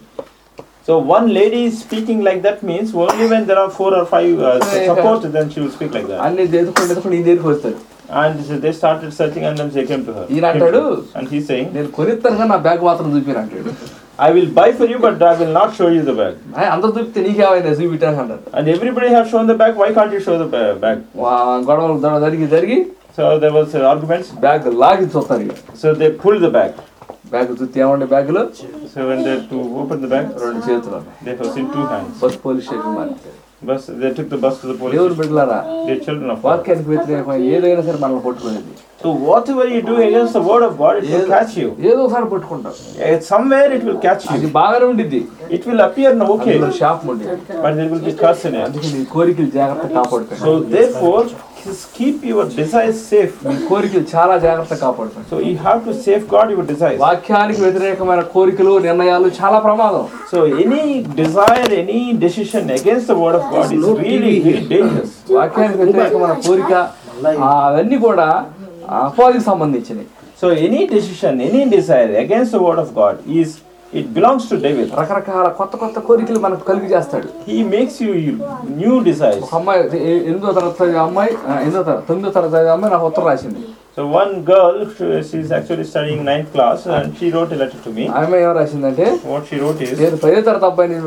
So one lady is speaking like that means only when there are four or five uh, support, then she will speak like that. అన్ని ఎదుర్కొని ఎదుర్కొని ఈ దగ్గరికి వస్తాడు And so they started searching, and then they came to her. ఈయన అంటాడు And he's saying, నేను కొనిస్తాను కానీ నా బ్యాగ్ మాత్రం చూపిన అంటాడు I will buy for you, but I will not show you the bag. "ఆయ్, అందరు చూపితే నీకేమైంది చూపిటాను అంటారు And everybody has shown the bag. Why can't you show the ba- bag? వా- గొడవలు దొడ జరిగి జరిగి So there was uh, arguments. Bag లాగి చూస్తారు ఇక So they pulled the bag. Bag చూస్తే ఏమంటే బ్యాగులో So when they to open the bag, రెండు చేతులు they was in two hands. Bus police station మరి Bus, they took the bus to the police. దేవుని station. బిడ్డలారా They're children of God. వాక్యానికి వ్యతిరేకమైన ఏదైనా సరే మనల్ని పట్టుకునేది So whatever you do against the word of God, it will catch you. ఏదో ఒకసారి పట్టుకుంటాం Eh, Somewhere it will catch అది you. బాగానే ఉండిద్ది It will appear no okay, అందులో షాప్ ఉండి but there will be curse in it. అందుకే నీ కోరికలు జాగ్రత్త కాపాడుకోండి So therefore, just keep your desires safe. మీ కోరికలు చాలా జాగ్రత్త కాపాడుకోండి So you have to safeguard your desires. వాక్యానికి వ్యతిరేకమైన కోరికలు నిర్ణయాలు చాలా ప్రమాదం So any desire, any decision against the word of God is really, really dangerous. వాక్యానికి వ్యతిరేకమైన కోరిక ఆ, అవన్నీ కూడా అపోజికి సంబంధించినవి So any decision, any desire against the word of God is it belongs to David. రకరకాల కొత్త కొత్త కోరికలు మనకు కలిగి చేస్తాడు He makes you new desires. ఒక అమ్మాయి ఎ- ఎనిమిదో తరగతి చదివే అమ్మాయి ఆ, ఎనిమిదో తరగతి తొమ్మిదో తరగతి చదివే అమ్మాయి నాకు ఉత్తరం రాసింది So one girl, she- she's actually studying ninth class, and she wrote a letter to me. ఆమె ఏం రాసిందంటే What she wrote is, నేను పదో తరగతి అబ్బాయిని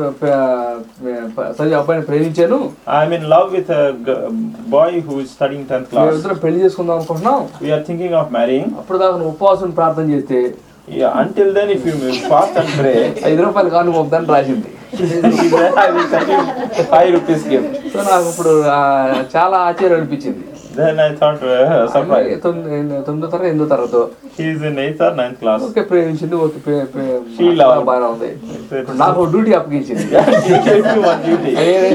ప- ప- చదివే అబ్బాయిని ప్రేమించాను I'm in love with a g- boy who is studying tenth class. మేమిద్దరం పెళ్లి చేసుకుందాం అనుకుంటున్నాం We are thinking of marrying. అప్పుడు దాకా నువ్వు ఉపవాసం ప్రార్థన చేస్తే Yeah, until then, if you will fast and pray, ఐదు రూపాయలు కాను పంపుదని రాసింది then I will send you five rupees gift. So నాకు ఇప్పుడు ఆ, చాలా ఆశ్చర్యం అనిపించింది Then I thought, uh, ఆమె surprise. తొమ్మిది తొమ్మిదో తరగతి ఎనిమిదో తరగతి He is in eighth or ninth class. Okay ప్రేమించింది ఓకే ప్రే- ప్రే- She loved. బాగానే ఉంది ఇప్పుడు నాకు డ్యూటీ అప్పగించింది She gave you one duty.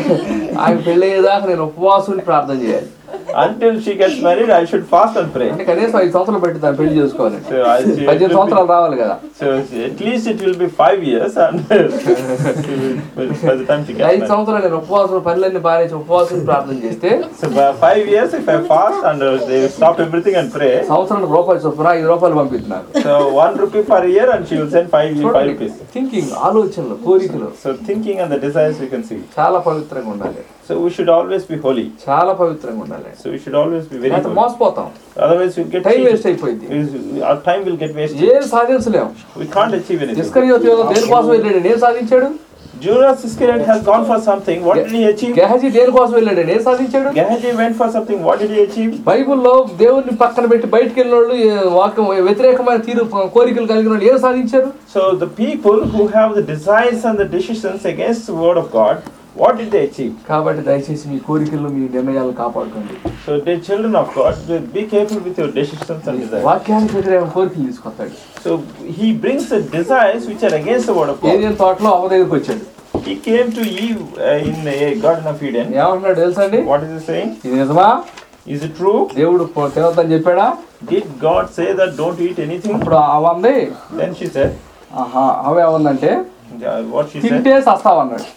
ఆయన పెళ్ళి అయ్యేదాకా నేను ఉపవాసం ప్రార్థన చేయాలి Until she gets married, I should fast and pray. అంటే కనీసం ఐదు సంవత్సరాలు పెట్టి దాన్ని పెళ్లి చేసుకోవాలి So, I, it పద్దెనిమిది will be- సంవత్సరాలు రావాలి కదా so at least it will be five years, and she will, by the time she gets ఐదు married. సంవత్సరాలు నేను ఉపవాసం పనులన్నీ బాగా ఉపవాసం ప్రార్థన చేస్తే So by five years, if I fast and uh, they stop everything and pray, సంవత్సరానికి రూపాయలు చొప్పున ఐదు రూపాయలు పంపిద్ది నాకు so one rupee per year, and she will send five five rupees. Thinking ఆలోచనలు కోరికలు So thinking and the desires we can see. చాలా పవిత్రంగా ఉండాలి So we should always be holy. చాలా పవిత్రంగా ఉండాలి So we should always be very లేకపోతే holy. మోసపోతాం Otherwise, we'll get time cheated. Waste అయిపోయింది We- Our time will get wasted. ఏం సాధించలేం We can't achieve anything. నిష్కర్యోత్ యోగం దేనికోసం వెళ్ళాడు ఏం సాధించాడు Judas Iscariot has gone for something. What did he achieve? Gehazi దేనికోసం వెళ్ళాడు ఏం సాధించాడు Gehazi went for something. What did he achieve? బైబిల్లో దేవుడిని పక్కన పెట్టి బయటికి వెళ్ళిన వాళ్ళు ఏ వాక్యం వ్యతిరేకమైన తీరు కోరికలు కలిగిన వాళ్ళు ఏం సాధించారు So the people who have the desires and the decisions against the word of God, what did they achieve? కాబట్టి దయచేసి మీ కోరికలు మీ నిర్ణయాలు కాపాడుకోండి So dear children of God, be careful with your decisions and desires. వాక్యానికి వ్యతిరేకం కోరికలు తీసుకొస్తాడు So he brings the desires which are against the word of God. ఏదేం తోటలో అవ దగ్గరికి వచ్చాడు He came to Eve uh, in a Garden of Eden. ఏమంటున్నాడు తెలుసా అండి What is he saying? ఇది నిజమా Is it true? దేవుడు పో- తినొద్దని చెప్పాడా Did God say that don't eat anything? ఇప్పుడు అవ అంది Then she said, ఆహా అవే ఏమందంటే uh, what she said? తింటే సస్తావన్నాడు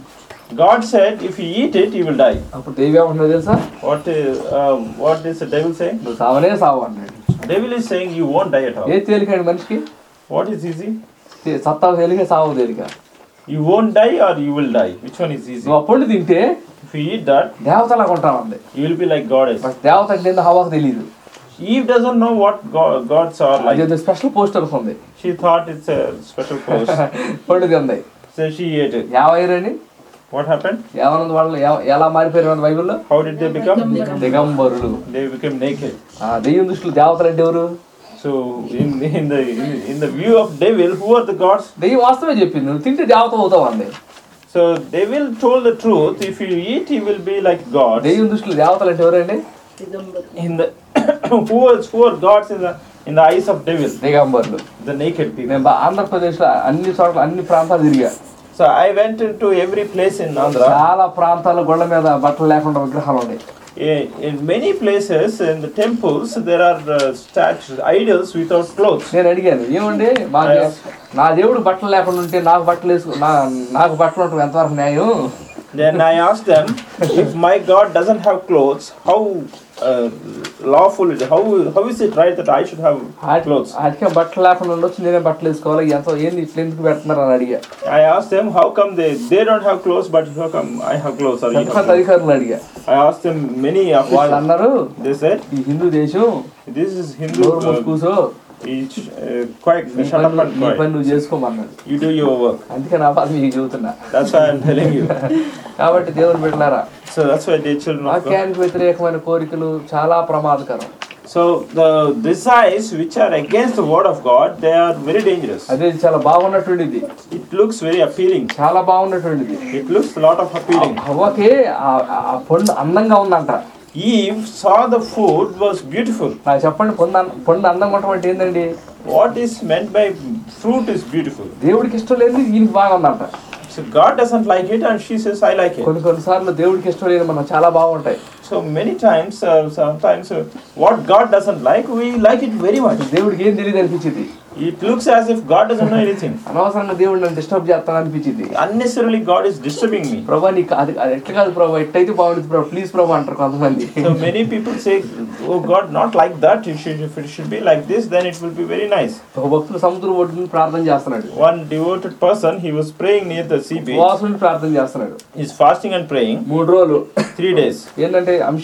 God said, if you eat it, you will die. అప్పుడు దేవి ఏమంటున్నాడు తెలుసా What is, um, what is the devil saying? నువ్వు సావనే సావు అన్నాడు Devil is saying you won't die at all. ఏ తేలికండి మనిషికి What is easy? తే- సత్తావు తేలిక సావు తేలిక You won't die or you will die. Which one is easy? నువ్వు ఆ పండు తింటే If you eat that, దేవతలాగా ఉంటామంది you will be like goddess. But దేవత అంటే ఏందో హవాకు తెలియదు Eve doesn't know what go- gods are like. అది స్పెషల్ పోస్టర్స్ ఉంది She thought it's a special post. పండు తింది so she ate it. యావైరని What happened? ఏమన్నది వాళ్ళు ఎవ- ఎలా మారిపోయారు మన బైబిల్లో How did they become? దిగంబరులు They became naked. ఆ దెయ్యం దృష్టిలో దేవతలు అంటే ఎవరు So in, in the in, in the view of devil, who are the gods? దెయ్యం వాస్తవే చెప్పింది నువ్వు తింటే దేవత అవుతావు అంది So devil told the truth. If you eat, you will be like gods. దెయ్యం దృష్టిలో దేవతలు అంటే ఎవరండి In the who are who are gods in the in the eyes of devil? దిగంబరులు The naked people. నేను బా- ఆంధ్రప్రదేశ్లో అన్ని చోట్ల అన్ని ప్రాంతాలు తిరిగా So I went into every place in Andhra. చాలా ప్రాంతాల గొళ్ళ మీద బట్టలు లేకుండా విగ్రహాలు ఉన్నాయి In, in many places in the temples, there are uh, statues, idols without clothes. నేను అడిగాను ఏమండి మా దే- నా దేవుడు బట్టలు లేకుండా ఉంటే నాకు బట్టలు వేసుకు నా నాకు బట్టలు ఉండటం ఎంతవరకు న్యాయం Then I asked them, if my God doesn't have clothes, how uh, lawful is it? How, how is it right that I should have clothes? వాటికే బట్టలు లేకుండా ఉండొచ్చు నేనే బట్టలు వేసుకోవాలి ఎంత ఏంది ఇట్లా ఎందుకు పెడుతున్నారు అని అడిగా I asked them, how come they, they don't have clothes, but how come I have clothes? Or you have పెద్ద clothes? అధికారులు అడిగా I asked them many వాళ్ళు officials. అన్నారు They said, ఈ హిందూ దేశం this is Hindu. నోరు మూసి Uh, కూసో each, uh, quiet, నీ shut up పని and నీ పని quiet. నువ్వు చేసుకోమన్నాడు You do your work. అందుకే నా బాధ మీకు చెబుతున్నా That's why I'm telling you. కాబట్టి దేవుని బిడ్డలారా So that's why they children of God. వాక్యానికి వ్యతిరేకమైన కోరికలు చాలా ప్రమాదకరం So the desires which are against the word of God, they are very dangerous. అదే చాలా బాగున్నటువంటిది It looks very appealing. చాలా బాగున్నటువంటిది It looks a lot of appealing. అవ్వకి ఆ- ఆ పండు అందంగా ఉందంట Eve saw the food was beautiful. నాకు చెప్పండి పండు అన్- పండు అందంగా ఉండటం అంటే ఏందండి What is meant by fruit is beautiful. దేవుడికి ఇష్టం లేని ఈయనకి బాగా ఉందంట So God doesn't like it, and she says, "I like it." కొన్ని కొన్నిసార్లు దేవుడికి ఇష్టం లేని మనం చాలా బాగుంటాయి So many times, uh, sometimes uh, what God doesn't like, we like it very much. దేవుడికి ఏం తెలియదు అనిపించింది It looks as if God doesn't know anything. అనవసరంగా దేవుడు నన్ను డిస్టర్బ్ చేస్తాను అనిపించింది Unnecessarily, God is disturbing me. ప్రభా నీకు అది అది ఎట్లా కాదు ప్రభా ఎట్టయితే బాగుంటుంది ప్రభా ప్లీజ్ ప్రభా అంటారు కొంతమంది So many people say, "Oh God, not like that. It should, if it should be like this, then it will be very nice." ఒక భక్తుడు సముద్రం ఒడ్డుని ప్రార్థన చేస్తున్నాడు One devoted person, he was praying near the sea beach. ఉపవాసం ఉండి ప్రార్థన చేస్తున్నాడు He's fasting and praying మూడు రోజులు three days. ఏంటంటే అంశం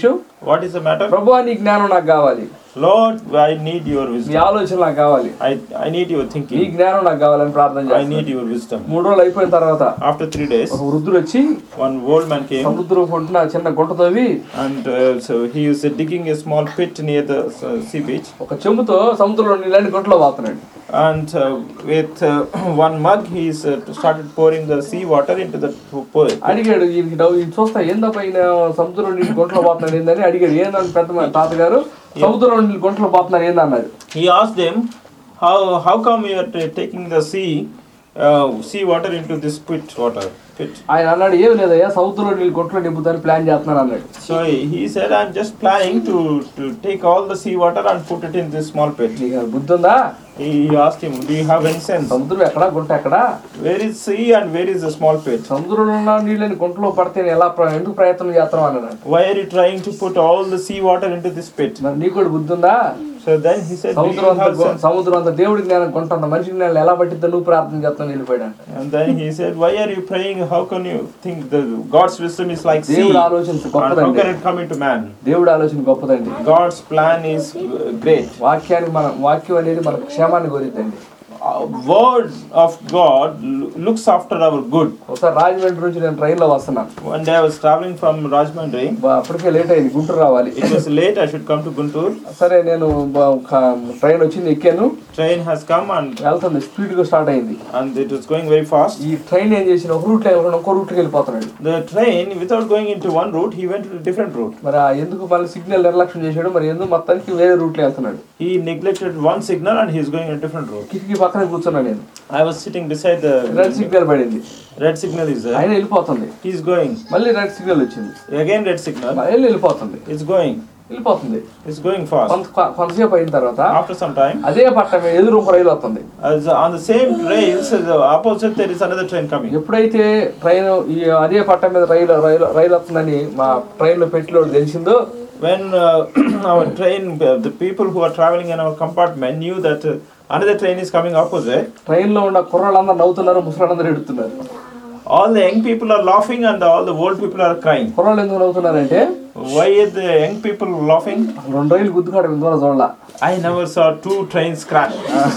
What is the matter? ప్రభు నీ జ్ఞానం నాకు కావాలి Lord, I need your me wisdom. ఆలోచన నాకు కావాలి I, I need your నీ thinking. జ్ఞానం నాకు కావాలని ప్రార్థన I చేస్తాను need your wisdom. మూడు రోజులు అయిపోయిన తర్వాత After three days, ఒక వృద్ధుడు వచ్చి one old man came సముద్రం పొంటున చిన్న గుంట తవ్వి and uh, so he was uh, digging a small pit near the uh, sea beach. ఒక చెంబుతో సముద్రంలో నీళ్ళని గుంటలో వాతున్నాడు And uh, with uh, one mug, he uh, started pouring the sea water into the pit. అడిగాడు ఈయనకి డౌ- ఈయన చూస్తా ఏందప్ప ఈయన సముద్రం నీళ్ళు గుంటలో పోతున్నాడు ఏందని అడిగాడు ఏందని పెద్ద మా తాతగారు సముద్రం నీళ్ళు గుంటలో పోతున్నారు ఏందన్నాడు He asked them, "How how come you are t- taking the sea uh, sea water into this pit water pit?" ఆయన అన్నాడు ఏం లేదయ్యా సముద్రంలో నీళ్ళు గుంటలో నింపుతాను ప్లాన్ చేస్తున్నాను అన్నాడు So he said, "I'm just planning to to take all the sea water and put it in this small pit." నీకు బుద్ధి ఉందా He he asked him, "Do you have any sense? సముద్రం ఎక్కడా గుంట ఎక్కడా Where is sea and where is the small pit? సముద్రంలో ఉన్న నీళ్ళని గుంటలో పడితే నేను ఎలా ప్ర- ఎందుకు ప్రయత్నం చేస్తున్నావు అన్నాడు Why are you trying to put all the sea water into this pit?" మరి నీకు కూడా బుద్ధి ఉందా So then he said, "Do సముద్రం you అంతా have గు- sense?" సముద్రం అంతా దేవుడి జ్ఞానం కొంట అంత మనిషి జ్ఞానం ఎలా పట్టిద్దో నువ్వు ప్రార్థన చేస్తాను వెళ్ళిపోయాడు And then he said, Why are you praying? How can you think the God's wisdom is like sea? దేవుడు And ఆలోచన how గొప్పదండి can it come into man? దేవుడు ఆలోచన గొప్పదండి God's plan is uh, great. వాక్యానికి మన వాక్యం అనేది మన క్షేమాన్ని కోరిద్దండి Uh, word of God lo- looks after our good. ఒకసారి రాజమండ్రి నుంచి నేను ట్రైన్లో వస్తున్నాను One day I was traveling from Rajmandri. బా- అప్పటికే లేట్ అయింది గుంటూరు రావాలి It was late. I should come to Guntur. సరే నేను బా- ఒక ట్రైన్ వచ్చింది ఎక్కాను Train has come and వెళ్తుంది స్పీడ్ గా స్టార్ట్ అయింది and it was going very fast. ఈ ట్రైన్ ఏం చేసిన ఒక రూట్ లేకుండా ఇంకో రూట్కి వెళ్ళిపోతున్నాడు The train, without going into one route, he went to a different route. మరి ఆ ఎందుకు మళ్ళీ సిగ్నల్ నిర్లక్ష్యం చేశాడు మరి ఎందుకు మొత్తానికి వేరే రూట్లో వెళ్తున్నాడు He neglected one signal and he's going a different route. కిటికీ పక్కన కూర్చున్నా నేను I was sitting beside red the signal పడింది red signal is there. ఆయన వెళ్ళిపోతుంది He's going. మళ్ళీ రెడ్ సిగ్నల్ వచ్చింది Again red signal. మళ్ళీ వెళ్ళిపోతుంది It's going. వెళ్ళిపోతుంది It's going fast. కొంత కొ- కొంతసేపు అయిన తర్వాత After some time, అదే పట్టం ఎదురు ఒక రైలు వస్తుంది as on the same rails, the opposite there is another train coming. ఎప్పుడైతే ట్రైన్ ఈ అదే పట్టం మీద రైలు రైలు రైలు వస్తుందని మా ట్రైన్లో పెట్టిలో తెలిసిందో When uh, our train, uh, the people who are traveling in our compartment knew that uh, another train is coming opposite, ట్రైన్లో ఉన్న కుర్రాళ్ళందరూ నవ్వుతున్నారు ముసలాళ్ళందరూ ఎడుతున్నారు all the young people are laughing and all the old people are crying. కుర్రాళ్ళు ఎందుకు నవ్వుతున్నారంటే Why are the young people laughing? రెండు రైలు గుద్దుకాడు ఇందులో చూడాల I never saw two trains crash.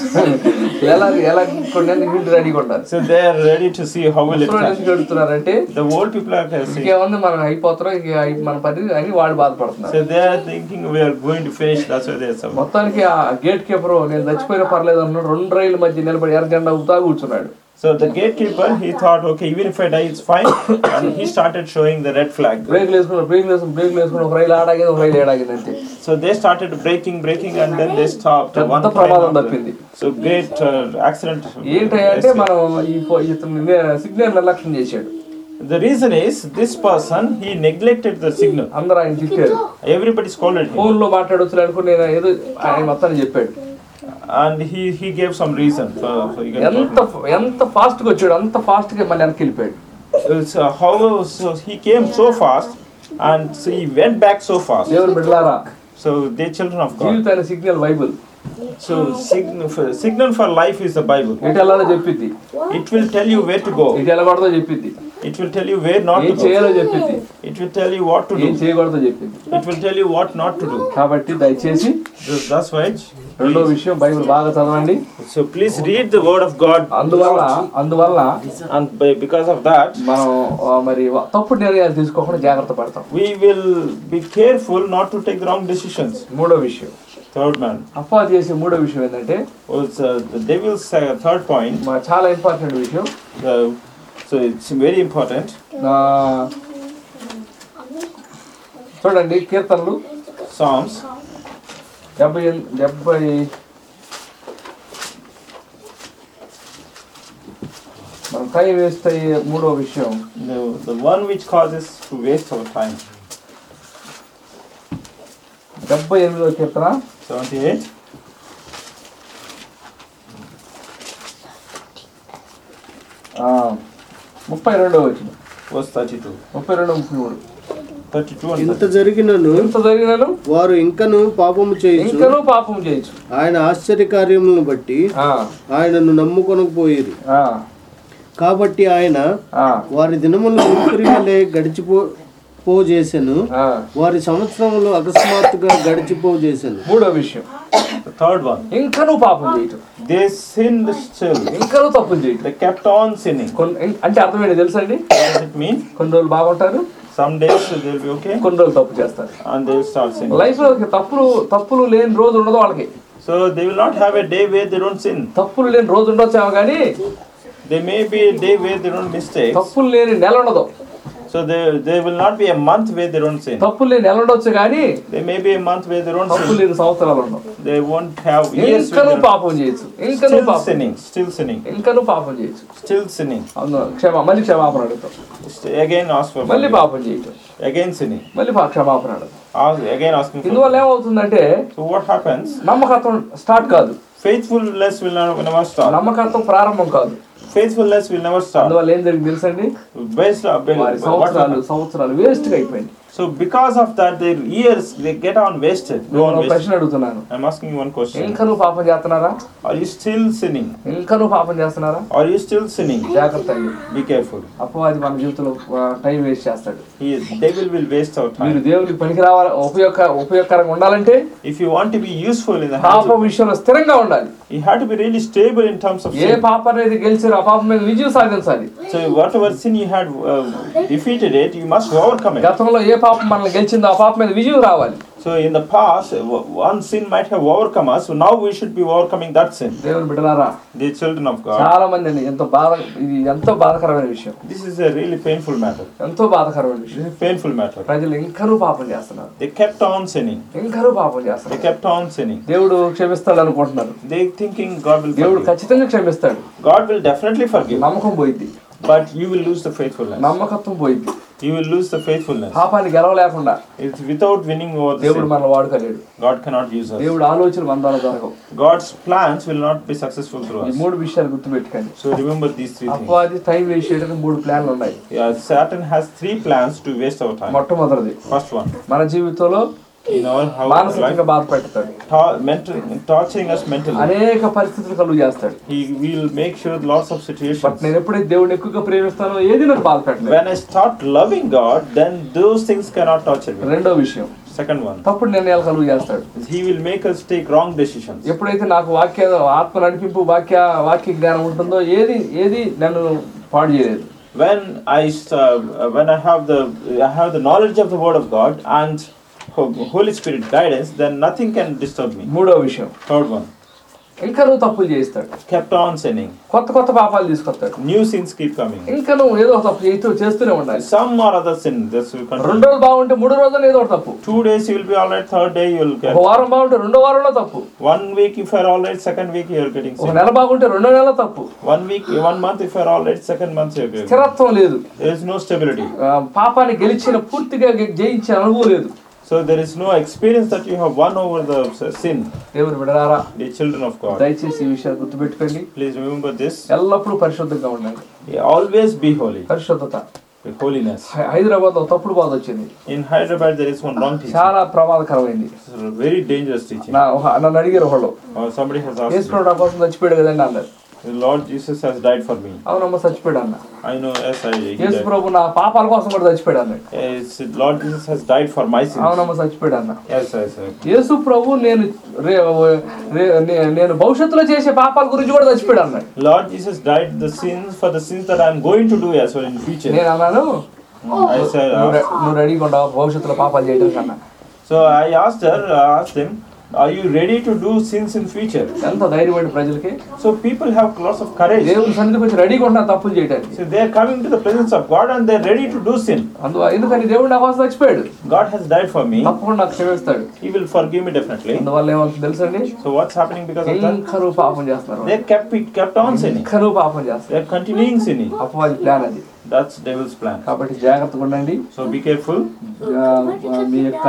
ఎలా ఎలా కొన్ని వీళ్ళు రెడీగా ఉంటారు So they are ready to see how will it ముసలాళ్ళు crash. ఎందుకు ఎడుతున్నారంటే The old people are saying, ఇంకేముంది మనం అయిపోతున్నాం ఇక అయి- మన పని అని వాళ్ళు బాధపడుతున్నారు so they are thinking we are going to finish. That's why they are suffering. మొత్తానికి ఆ గేట్ కీపర్ నేను చచ్చిపోయినా పర్లేదు అన్నాడు రెండు రైళ్ళ మధ్య నిలబడి ఎర్ర జెండా ఊపుతా కూర్చున్నాడు So the gatekeeper, he thought, okay, even if I die, it's fine. And he started showing the red flag. బ్రేక్లు వేసుకుని బ్రేక్లు వేసుకుని బ్రేక్లు వేసుకుని ఒక రైలు ఆడాగింది ఒక రైలు ఏడాగింది అంతే So they started braking, braking, and then they stopped. One పెద్ద train ప్రమాదం after- తప్పింది So great uh, accident. ఏంటంటే మనం ఈ ఫో- ఇతను సిగ్నల్ నిర్లక్ష్యం చేశాడు The reason is this person, he neglected the signal. అందరూ ఆయన తిట్టారు Everybody scolded him. ఫోన్ లో మాట్లాడొచ్చు అనుకుని నేను ఏదో ఆయన మొత్తాన్ని చెప్పాడు And he, he gave some reason. For, for you can ఎంత ఎంత ఫాస్ట్ గా వచ్చాడు అంత ఫాస్ట్ గా మళ్ళీ వెనక్కి వెళ్ళిపోయాడు So how so he came so fast and so he went back so fast. దేవుని బిడ్డలారా So they children of God. జీవితాన్ని signal Bible So signal for, signal for life is the Bible. ఎటు వెళ్ళాలో చెప్పిద్ది It will tell you where to go. ఎటు వెళ్ళకూడదో చెప్పిద్ది It will tell you where not ఏం to go. చేయాలో చెప్పిద్ది It will tell you what to ఏం do. చేయకూడదో చెప్పింది It will tell you what not to do. కాబట్టి దయచేసి Thus- That's why. రెండో విషయం Bible బాగా చదవండి So please read the word of God. అందువల్ల అందువల్ల And by, because of that, మనం ఆ, మరి తప్పుడు నిర్ణయాలు తీసుకోకుండా జాగ్రత్త పడతాం we will be careful not to take the wrong decisions. మూడో విషయం Third man. అఫా చేసే మూడో విషయం ఏంటంటే Was uh, the devil's uh, third point. మా చాలా ఇంపార్టెంట్ విషయం Uh, so it's very important. ఆ, చూడండి కీర్తనలు Psalms డెబ్బై ఎన్- డెబ్బై మనం టైం వేస్ట్ అయ్యే మూడో విషయం the, the one which causes to waste our time. డెబ్బై ఎనిమిదో కీర్తన 78. ఆ, ముప్పై రెండో వచ్చిన Verse 32. ముప్పై రెండు ముప్పై మూడు 32 and ఇంత జరిగినను ఎంత జరిగినను వారు ఇంకను పాపము చేయొచ్చు ఇంకనూ పాపం చేయొచ్చు ఆయన ఆశ్చర్యకార్యములను బట్టి ఆ, ఆయనను నమ్ముకొనకపోయేది ఆ, కాబట్టి ఆయన ఆ, వారి దినములను ఊపిరి వలె గడిచిపో పోవు చేశాను ఆ, వారి సంవత్సరములు అకస్మాత్తుగా గడిచిపోవు చేశాను మూడో విషయం The third one, ఇంకా నువ్వు పాపం చేయటం they sinned still. ఇంకా నువ్వు తప్పులు చేయటం They kept on sinning. కొన్ని ఇం- అంటే అర్థమైంది తెలుసా అండి What does it mean? కొన్ని రోజులు బాగుంటారు Some days they'll be okay కొన్ని రోజులు తప్పు చేస్తారు and they'll start sinning. Life లో తప్పులు తప్పులు లేని రోజు ఉండదు వాళ్ళకి So they will not have a day where they don't sin. తప్పులు లేని రోజు ఉండొచ్చేమో కానీ There may be a day where they don't mistakes. తప్పులు లేని నెల ఉండదు So there, there will not be a month where they don't sin. తప్పులు లేని నెల ఉండొచ్చు కానీ There may be a month where they don't తప్పులు sin. లేని సంవత్సరాలు ఉండవు They won't have years ఇంకా where నువ్వు they పాపం చేయొచ్చు ఇంకా నువ్వు still పాపం sinning, still sinning, ఇంకా నువ్వు పాపం చేయొచ్చు still sinning. అవును క్షమా మళ్ళీ క్షమాపణ అడుగుతాం St- Again ask for మళ్ళీ forgiveness. పాపం చేయటం Again sinning. మళ్ళీ పా- క్షమాపణ అడుగుతాం Ask, again asking for ఇందువల్ల ఏమవుతుందంటే So what happens? నమ్మకత్వం స్టార్ట్ కాదు Faithfulness will never, never start. నమ్మకత్వం ప్రారంభం కాదు Faithfulness will never start. అందువల్ల ఏం జరిగింది తెలుసండి Based on, వారి what సంవత్సరాలు happened? సంవత్సరాలు వేస్ట్ గా అయిపోయింది So because of that, their years they get on wasted. Go నేను on ఒక wasted. ప్రశ్న అడుగుతున్నాను I'm asking you one question. ఇంకా నువ్వు పాపం చేస్తున్నారా Are you still sinning? ఇంకా నువ్వు పాపం చేస్తున్నారా Are you still sinning? జాగ్రత్త అండి Be careful. అపవాది మన జీవితంలో టైం వేస్ట్ చేస్తాడు He, devil will waste our మీరు time. దేవునికి పనికి రావాలి ఉపయోగ ఉపయోగకరంగా ఉండాలంటే If you want to be useful in the hands పాపం of, విషయంలో స్థిరంగా ఉండాలి you have to be really stable in terms of A sin. పాప అనేది గెలిచారో ఆ పాపం మీద విజయం సాధించాలి So whatever sin you had uh, defeated it, you must overcome it. గతంలో ఏ పాపం మనల్ని గెలిచిందో ఆ పాపం మీద విజయం రావాలి So in the past, w- one sin might have overcome us. So now we should be overcoming that sin. దేవుని బిడ్డలారా The children of God. చాలా మంది అండి ఎంతో బాధ ఇది ఎంతో బాధకరమైన విషయం This is a really painful matter. ఎంతో బాధకరమైన విషయం This is a painful matter. ప్రజలు ఇంకనూ పాపం చేస్తున్నారు They kept on sinning. ఇంకనూ పాపం They చేస్తున్నారు kept on sinning. దేవుడు క్షమిస్తాడు అనుకుంటున్నారు They thinking God will దేవుడు forgive. ఖచ్చితంగా క్షమిస్తాడు God will definitely forgive. నమ్మకం పోయిద్ది But you will lose the faithfulness. నమ్మకత్వం పోయిద్ది You will lose the faithfulness. పాపాన్ని గెలవలేకుండా It's without winning over the దేవుడు sin. మనల్ని వాడుకోలేడు God cannot use us. దేవుడు ఆలోచనలు వందలు జరగవు God's plans will not be successful through ఈ us. మూడు విషయాలు గుర్తుపెట్టుకోండి So remember these three things. అపవాది టైం వేస్ట్ చేయడానికి మూడు ప్లాన్లు ఉన్నాయి Yeah, Satan has three plans to waste our time. మొట్టమొదటిది First one, మన జీవితంలో in our house మానసికంగా life, బాధ పెడతాడు tor- mental, torturing us mentally. అనేక పరిస్థితులు కలుగు చేస్తాడు He will make sure lots of but situations. నేను ఎప్పుడైతే దేవుడిని ఎక్కువగా ప్రేమిస్తానో ఏది నాకు బాధ పెట్టలేదు When I start loving God, then those things cannot torture me. రెండో విషయం Second one, తప్పుడు నిర్ణయాలు కలుగు చేస్తాడు He will make us take wrong decisions. ఎప్పుడైతే నాకు వాక్య ఆత్మ నడిపింపు వాక్య వాక్య జ్ఞానం ఉంటుందో ఏది ఏది నన్ను పాడు చేయలేదు When I uh, when I have the I have the knowledge of the Word of God and Ho- Holy Spirit guidance, then nothing can disturb me. మూడో విషయం Third one, ఇంకా నువ్వు తప్పులు చేయిస్తాడు kept on sinning. కొత్త కొత్త పాపాలు తీసుకొస్తాడు New sins keep coming. ఇంకా నువ్వు ఏదో ఒక తప్పు చేస్తూ చేస్తూనే ఉండాలి Some or other sin. This will రెండు continue. రోజులు బాగుంటే మూడు రోజులు ఏదో ఒక తప్పు Two days you will be alright. Third day you will ఒక get. వారం బాగుంటే రెండో వారంలో తప్పు One week if you are alright. Second week you are getting ఒక sin. నెల బాగుంటే రెండో నెల తప్పు One week, one month if you are alright. Second month you are getting. స్థిరత్వం లేదు There is no stability. ఆ, పాపాన్ని గెలిచిన పూర్తిగా గె- జయించిన అనుభవం లేదు So there is no experience that you have won over the sin. దేవుని విడరారా The children of God. దయచేసి ఈ విషయాలు గుర్తుపెట్టుకోండి Please remember this. ఎల్లప్పుడూ పరిశుద్ధంగా ఉండండి Always be holy. పరిశుద్ధత With holiness. హై- హైదరాబాద్ లో తప్పుడు బాధ వచ్చింది In Hyderabad there is one wrong teaching. చాలా ప్రమాదకరమైంది This is a very dangerous teaching. నా ఒక- నన్ను అడిగారు ఒకళ్ళు Or somebody has asked me, యేసు నా కోసం చచ్చిపోయాడు కదండి అన్నారు the Lord Jesus has died for me. అవునమ్మ చచ్చిపోయాడు అన్న I know, yes, I he Yesu died. ప్రభు నా పాపాల కోసం కూడా చచ్చిపోయాడు అన్నాడు Yes, Lord Jesus has died for my sins. అవునమ్మ చచ్చిపోయాడు అన్న Yes, yes, yes. యేసు ప్రభు నేను రే- రే- నే- నేను భవిష్యత్తులో చేసే పాపాల గురించి కూడా చచ్చిపోయాడు అన్నాడు Lord Jesus died the sins for the sins that I am going to do as well in future. నేను అన్నాను I said, నువ్వు uh, రె- నువ్వు రెడీగా ఉండవు భవిష్యత్తులో పాపాలు చేయడం కన్నా so I asked her, I asked him, are you ready to do sins in future? ఎంత ధైర్యమైన ప్రజలకి So people have lots of courage. దేవుని సన్నిధికి వచ్చి రెడీగా ఉంటున్నారు తప్పులు చేయడానికి So they are coming to the presence of God and they are ready to do sin. అందువల్ల ఎందుకని దేవుడు నా కోసం చచ్చిపోయాడు God has died for me. తప్పకుండా నాకు క్షమిస్తాడు He will forgive me definitely. అందువల్ల ఏమవుతుంది తెలుసండి So what's happening because of that? ఇంకా నువ్వు పాపం చేస్తున్నారు They kept kept on sinning. ఇంకా నువ్వు పాపం చేస్తారు They are continuing sinning. అపవాది ప్లాన్ అది That's devil's plan. కాబట్టి జాగ్రత్తగా ఉండండి So be careful. ఆ, ఆ, మీ యొక్క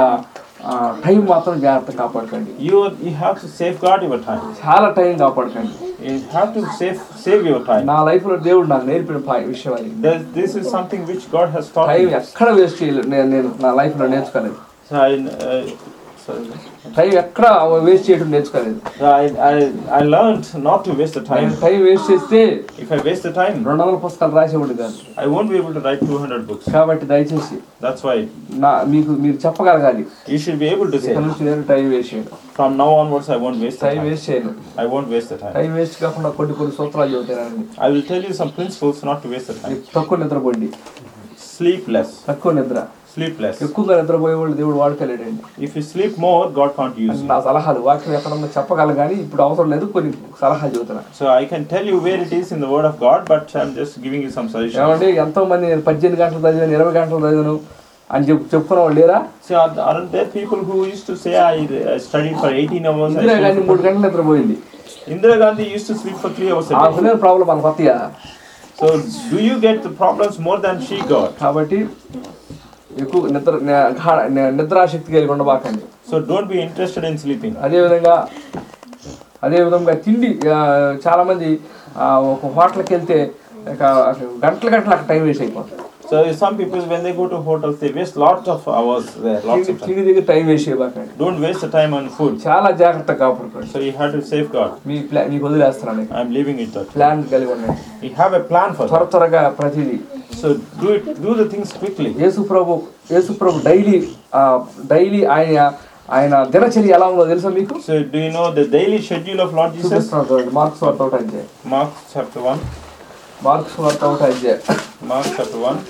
టైం మాత్రం జాగ్రత్త కాపాడుకోండి You you have to safeguard your time. చాలా టైం కాపాడుకోండి You have to save save your time. నా లైఫ్ లో దేవుడు నాకు నేర్పిన పా- విషయం అది This, this is something which God has taught time me. ఎక్కడ వేస్ట్ చేయలేదు నేను నేను నా లైఫ్ లో నేర్చుకోలేదు So, I, uh, టైం ఎక్కడ వేస్ట్ చేయడం నేర్చుకోలేదు I, I, I learned not to waste the నేను time. టైం వేస్ట్ చేస్తే If I waste the time, రెండు వందల పుస్తకాలు రాసేవాడు కాదు I won't be able to write 200 books. కాబట్టి దయచేసి That's why నా మీకు మీరు చెప్పగలగాలి you should be able to ఇక్కడ say, నుంచి నేను టైం వేస్ట్ చేయను from now onwards, I won't waste the time time. Waste చేయను I won't waste the time. Time waste కాకుండా కొన్ని కొన్ని సూత్రాలు చెబుతానండి I will tell you some principles not to waste the time. తక్కువ నిద్రపోండి Sleep less. తక్కువ నిద్ర Sleep less. ఎక్కువగా నిద్రపోయే వాళ్ళు దేవుడు వాడుకోలేడండి If you sleep more, God can't use you. నా సలహాలు వాక్యం ఎక్కడన్నా చెప్పగలను కానీ ఇప్పుడు అవసరం లేదు కొన్ని సలహాలు చెబుతున్నా So I can tell you where it is in the Word of God, but I'm just giving you some suggestions. ఏమంటే ఎంతో మంది నేను పద్దెనిమిది గంటలు చదివాను ఇరవై గంటలు చదివాను అని చెప్పి చెప్పుకున్న వాళ్ళు లేరా See, aren't aren't there people who used to say, I, I studied for 18 hours? I Indira Gandhi studied మూడు గంటలు నిద్రపోయింది for... Indira Gandhi used to sleep for 3 hours a ఆ day. పిల్లల ప్రాబ్లం మన కొత్తగా So do you get the problems more than she got? కాబట్టి ఎక్కువ నిద్ర నే- గా- నే- నిద్రాశక్తి కలిగి ఉండబాకండి So don't be interested in sleeping. అదేవిధంగా అదేవిధంగా తిండి ఆ, చాలా మంది ఆ, ఒక హోటల్కి వెళ్తే ఇక గంటల గంటలు అక్కడ టైం వేస్ట్ అయిపోతుంది So some people, when they go to hotels, they waste lots of hours there, lots తిండి of time. తిండి దగ్గర టైం వేస్ట్ చేయబాకండి Don't waste the time on food. చాలా జాగ్రత్తగా కాపాడుకోండి So you have to safeguard. మీ ప్లా మీకు వదిలేస్తున్నాను I'm leaving it that. way. Plan కలిగి ఉండండి You have a plan for త్వర that. త్వరగా ప్రతిదీ So do it, do the things quickly. Yesu ప్రభు యేసు ప్రభు డైలీ డైలీ ఆయన ఆయన దినచర్య ఎలా ఉందో తెలుసా మీకు So do you know the daily schedule of Lord Jesus? చూపిస్తున్నాడు చూడండి మార్క్స్ వార్త ఒకటి అధ్యాయం Mark chapter 1. మార్క్స్ వార్త ఒకటి అధ్యాయం Mark chapter 1,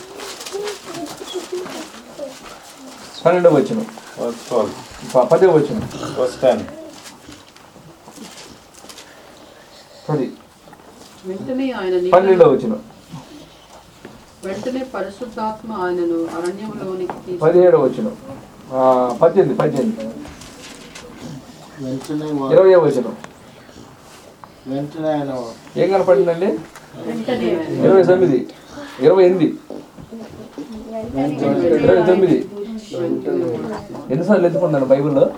పన్నెండవ వచ్చిన verse 12. పదే వచ్చిన Verse 10. పది వెంటనే ఆయన పన్నెండవ నీళ్ళ వచ్చిన వెంటనే పరిశుద్ధాత్మ ఆయనను అరణ్యంలోనికి తీసుకు పదిహేడవ వచ్చిన పద్దెనిమిది పద్దెనిమిది వెంటనే వా- ఇరవై వచ్చిన వెంటనే ఆయన ఏం కనపడిందండి వెంటనే ఇరవై తొమ్మిది ఇరవై ఎనిమిది ఇరవై తొమ్మిది ఎన్నిసార్లు ఎత్తుకున్నాను బైబిల్లో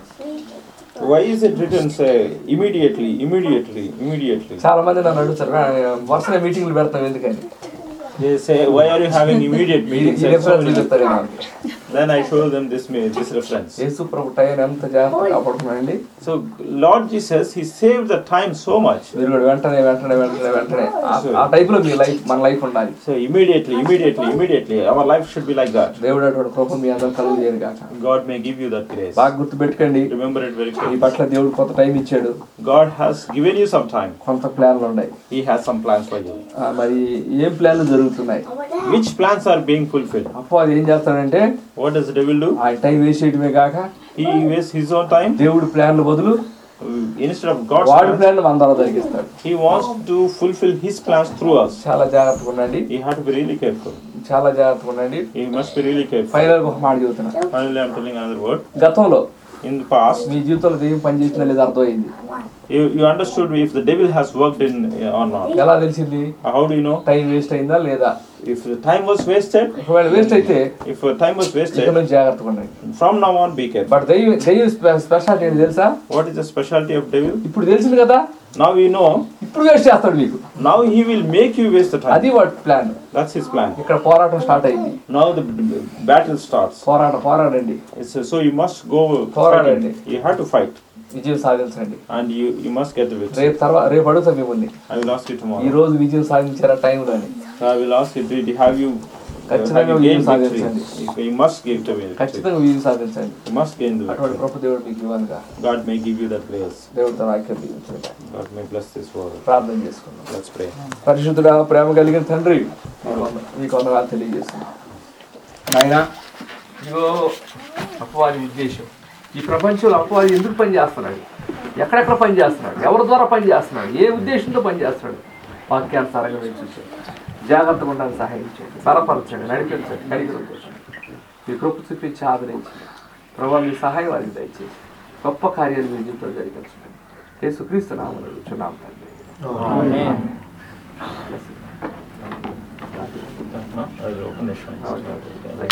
Why is it written, say, immediately, immediately, immediately? చాలా మంది నన్ను అడుగుతారు "ఆ, వరుసగా మీటింగ్లు పెడతాం ఎందుకని They say, why are you having immediate ఈ meetings? ఈ and so reference many- చెప్తారు నాకు Then I show them this, ma- this reference. Yesu ప్రభు టైం ఎంత జాగ్రత్త కాపాడుతున్నాడండి So Lord Jesus, He saved the time so much. మీరు కూడా వెంటనే వెంటనే వెంటనే వెంటనే ఆ- ఆ టైప్ లో మీ లైఫ్ మన లైఫ్ ఉండాలి So immediately, immediately, immediately, our life should be like that. దేవుడు అటువంటి కృప మీ అందరం కలుగు చేయను కాక God may give you that grace. బాగా గుర్తు పెట్టుకోండి Remember it very ఈ clearly. పట్ల దేవుడు కొంత టైం ఇచ్చాడు God has given you some time. కొంత ప్లాన్లు ఉన్నాయి He has some plans for you. ఆ, మరి ఏం ప్లాన్లు జరుగుతున్నాయి Which plans are being fulfilled? అప్పు అది ఏం చేస్తాడంటే What does the devil do? ఆ టైం వేస్ట్ చేయడమే కాక He wastes his own time. దేవుడు ప్లాన్లు బదులు Instead of God's వాడి plans, ప్లాన్లు మన ద్వారా జరిగిస్తాడు He wants to fulfill His plans through us. చాలా జాగ్రత్తగా ఉండండి You have to be really careful. చాలా జాగ్రత్తగా ఉండండి You must be really careful. Final ఒక మాట చెబుతున్నా Finally, I'm telling another word. గతంలో In the past, మీ జీవితంలో దెయ్యం పని చేసిందా లేదా అర్థమైంది you, you understood if the devil has worked in uh, or not. ఎలా తెలిసింది How do you know? Time waste అయిందా లేదా If the time was wasted, ఒకవేళ వేస్ట్ అయితే if uh, time was ఇక్కడ wasted, నుంచి జాగ్రత్తగా ఉండండి from now on be careful. But దెయ్యం దెయ్యం స్పె- స్పెషాలిటీ ఏంటి తెలుసా What is the specialty of devil? ఇప్పుడు తెలిసింది కదా Now you know. ఇప్పుడు వేస్ట్ చేస్తాడు మీకు Now he will make you waste the time. అది వాడి ప్లాన్ That's his plan. ఇక్కడ పోరాటం స్టార్ట్ అయింది Now the b- battle starts. పోరాటం పోరాడండి It's, uh, so you must go పోరాడండి. fighting. You have to fight, విజయం సాధించండి and you you must get the victory. రేపు తర్వాత రేపు అడుగుతా మిమ్మల్ని I will ask you ఈ tomorrow. రోజు విజయం సాధించారా టైంలోని So I will ask you, did have you uh, have ఖచ్చితంగా you విజయం gained victory? సాధించండి You, you must give the victory. ఖచ్చితంగా విజయం సాధించండి You must gain the అటువంటి victory. కృప దేవుడు మీకు ఇవ్వనుగా God may give you that grace. దేవుడు తన ఐక్యం దీవించుగాక. God may bless this word. ప్రార్థన చేసుకుందాం Let's pray. పరిశుద్ధుడా ప్రేమ కలిగిన తండ్రి మీకు వంద- మీకు వందనాలు తెలియజేస్తున్నాను నాయన ఇదిగో అపవాది ఉద్దేశం ఈ ప్రపంచంలో అపవాది ఎందుకు పని చేస్తున్నాడు ఎక్కడెక్కడ పని చేస్తున్నాడు ఎవరి ద్వారా పని చేస్తున్నాడు ఏ ఉద్దేశంతో పని చేస్తున్నాడు వాక్యానుసారంగా మేము చూసాం జాగ్రత్తగా ఉండడానికి సహాయం చేయండి బలపరచండి నడిపించండి కడిగిరం చేయండి మీ కృప చూపించి ఆదరించండి ప్రభావ మీ సహాయం వారికి దయచేసి గొప్ప కార్యాలు మీ జీవితంలో జరిగించండి యేసుక్రీస్తు నామమున అడుగుచున్నాం తండ్రి No, I will open this one. Okay.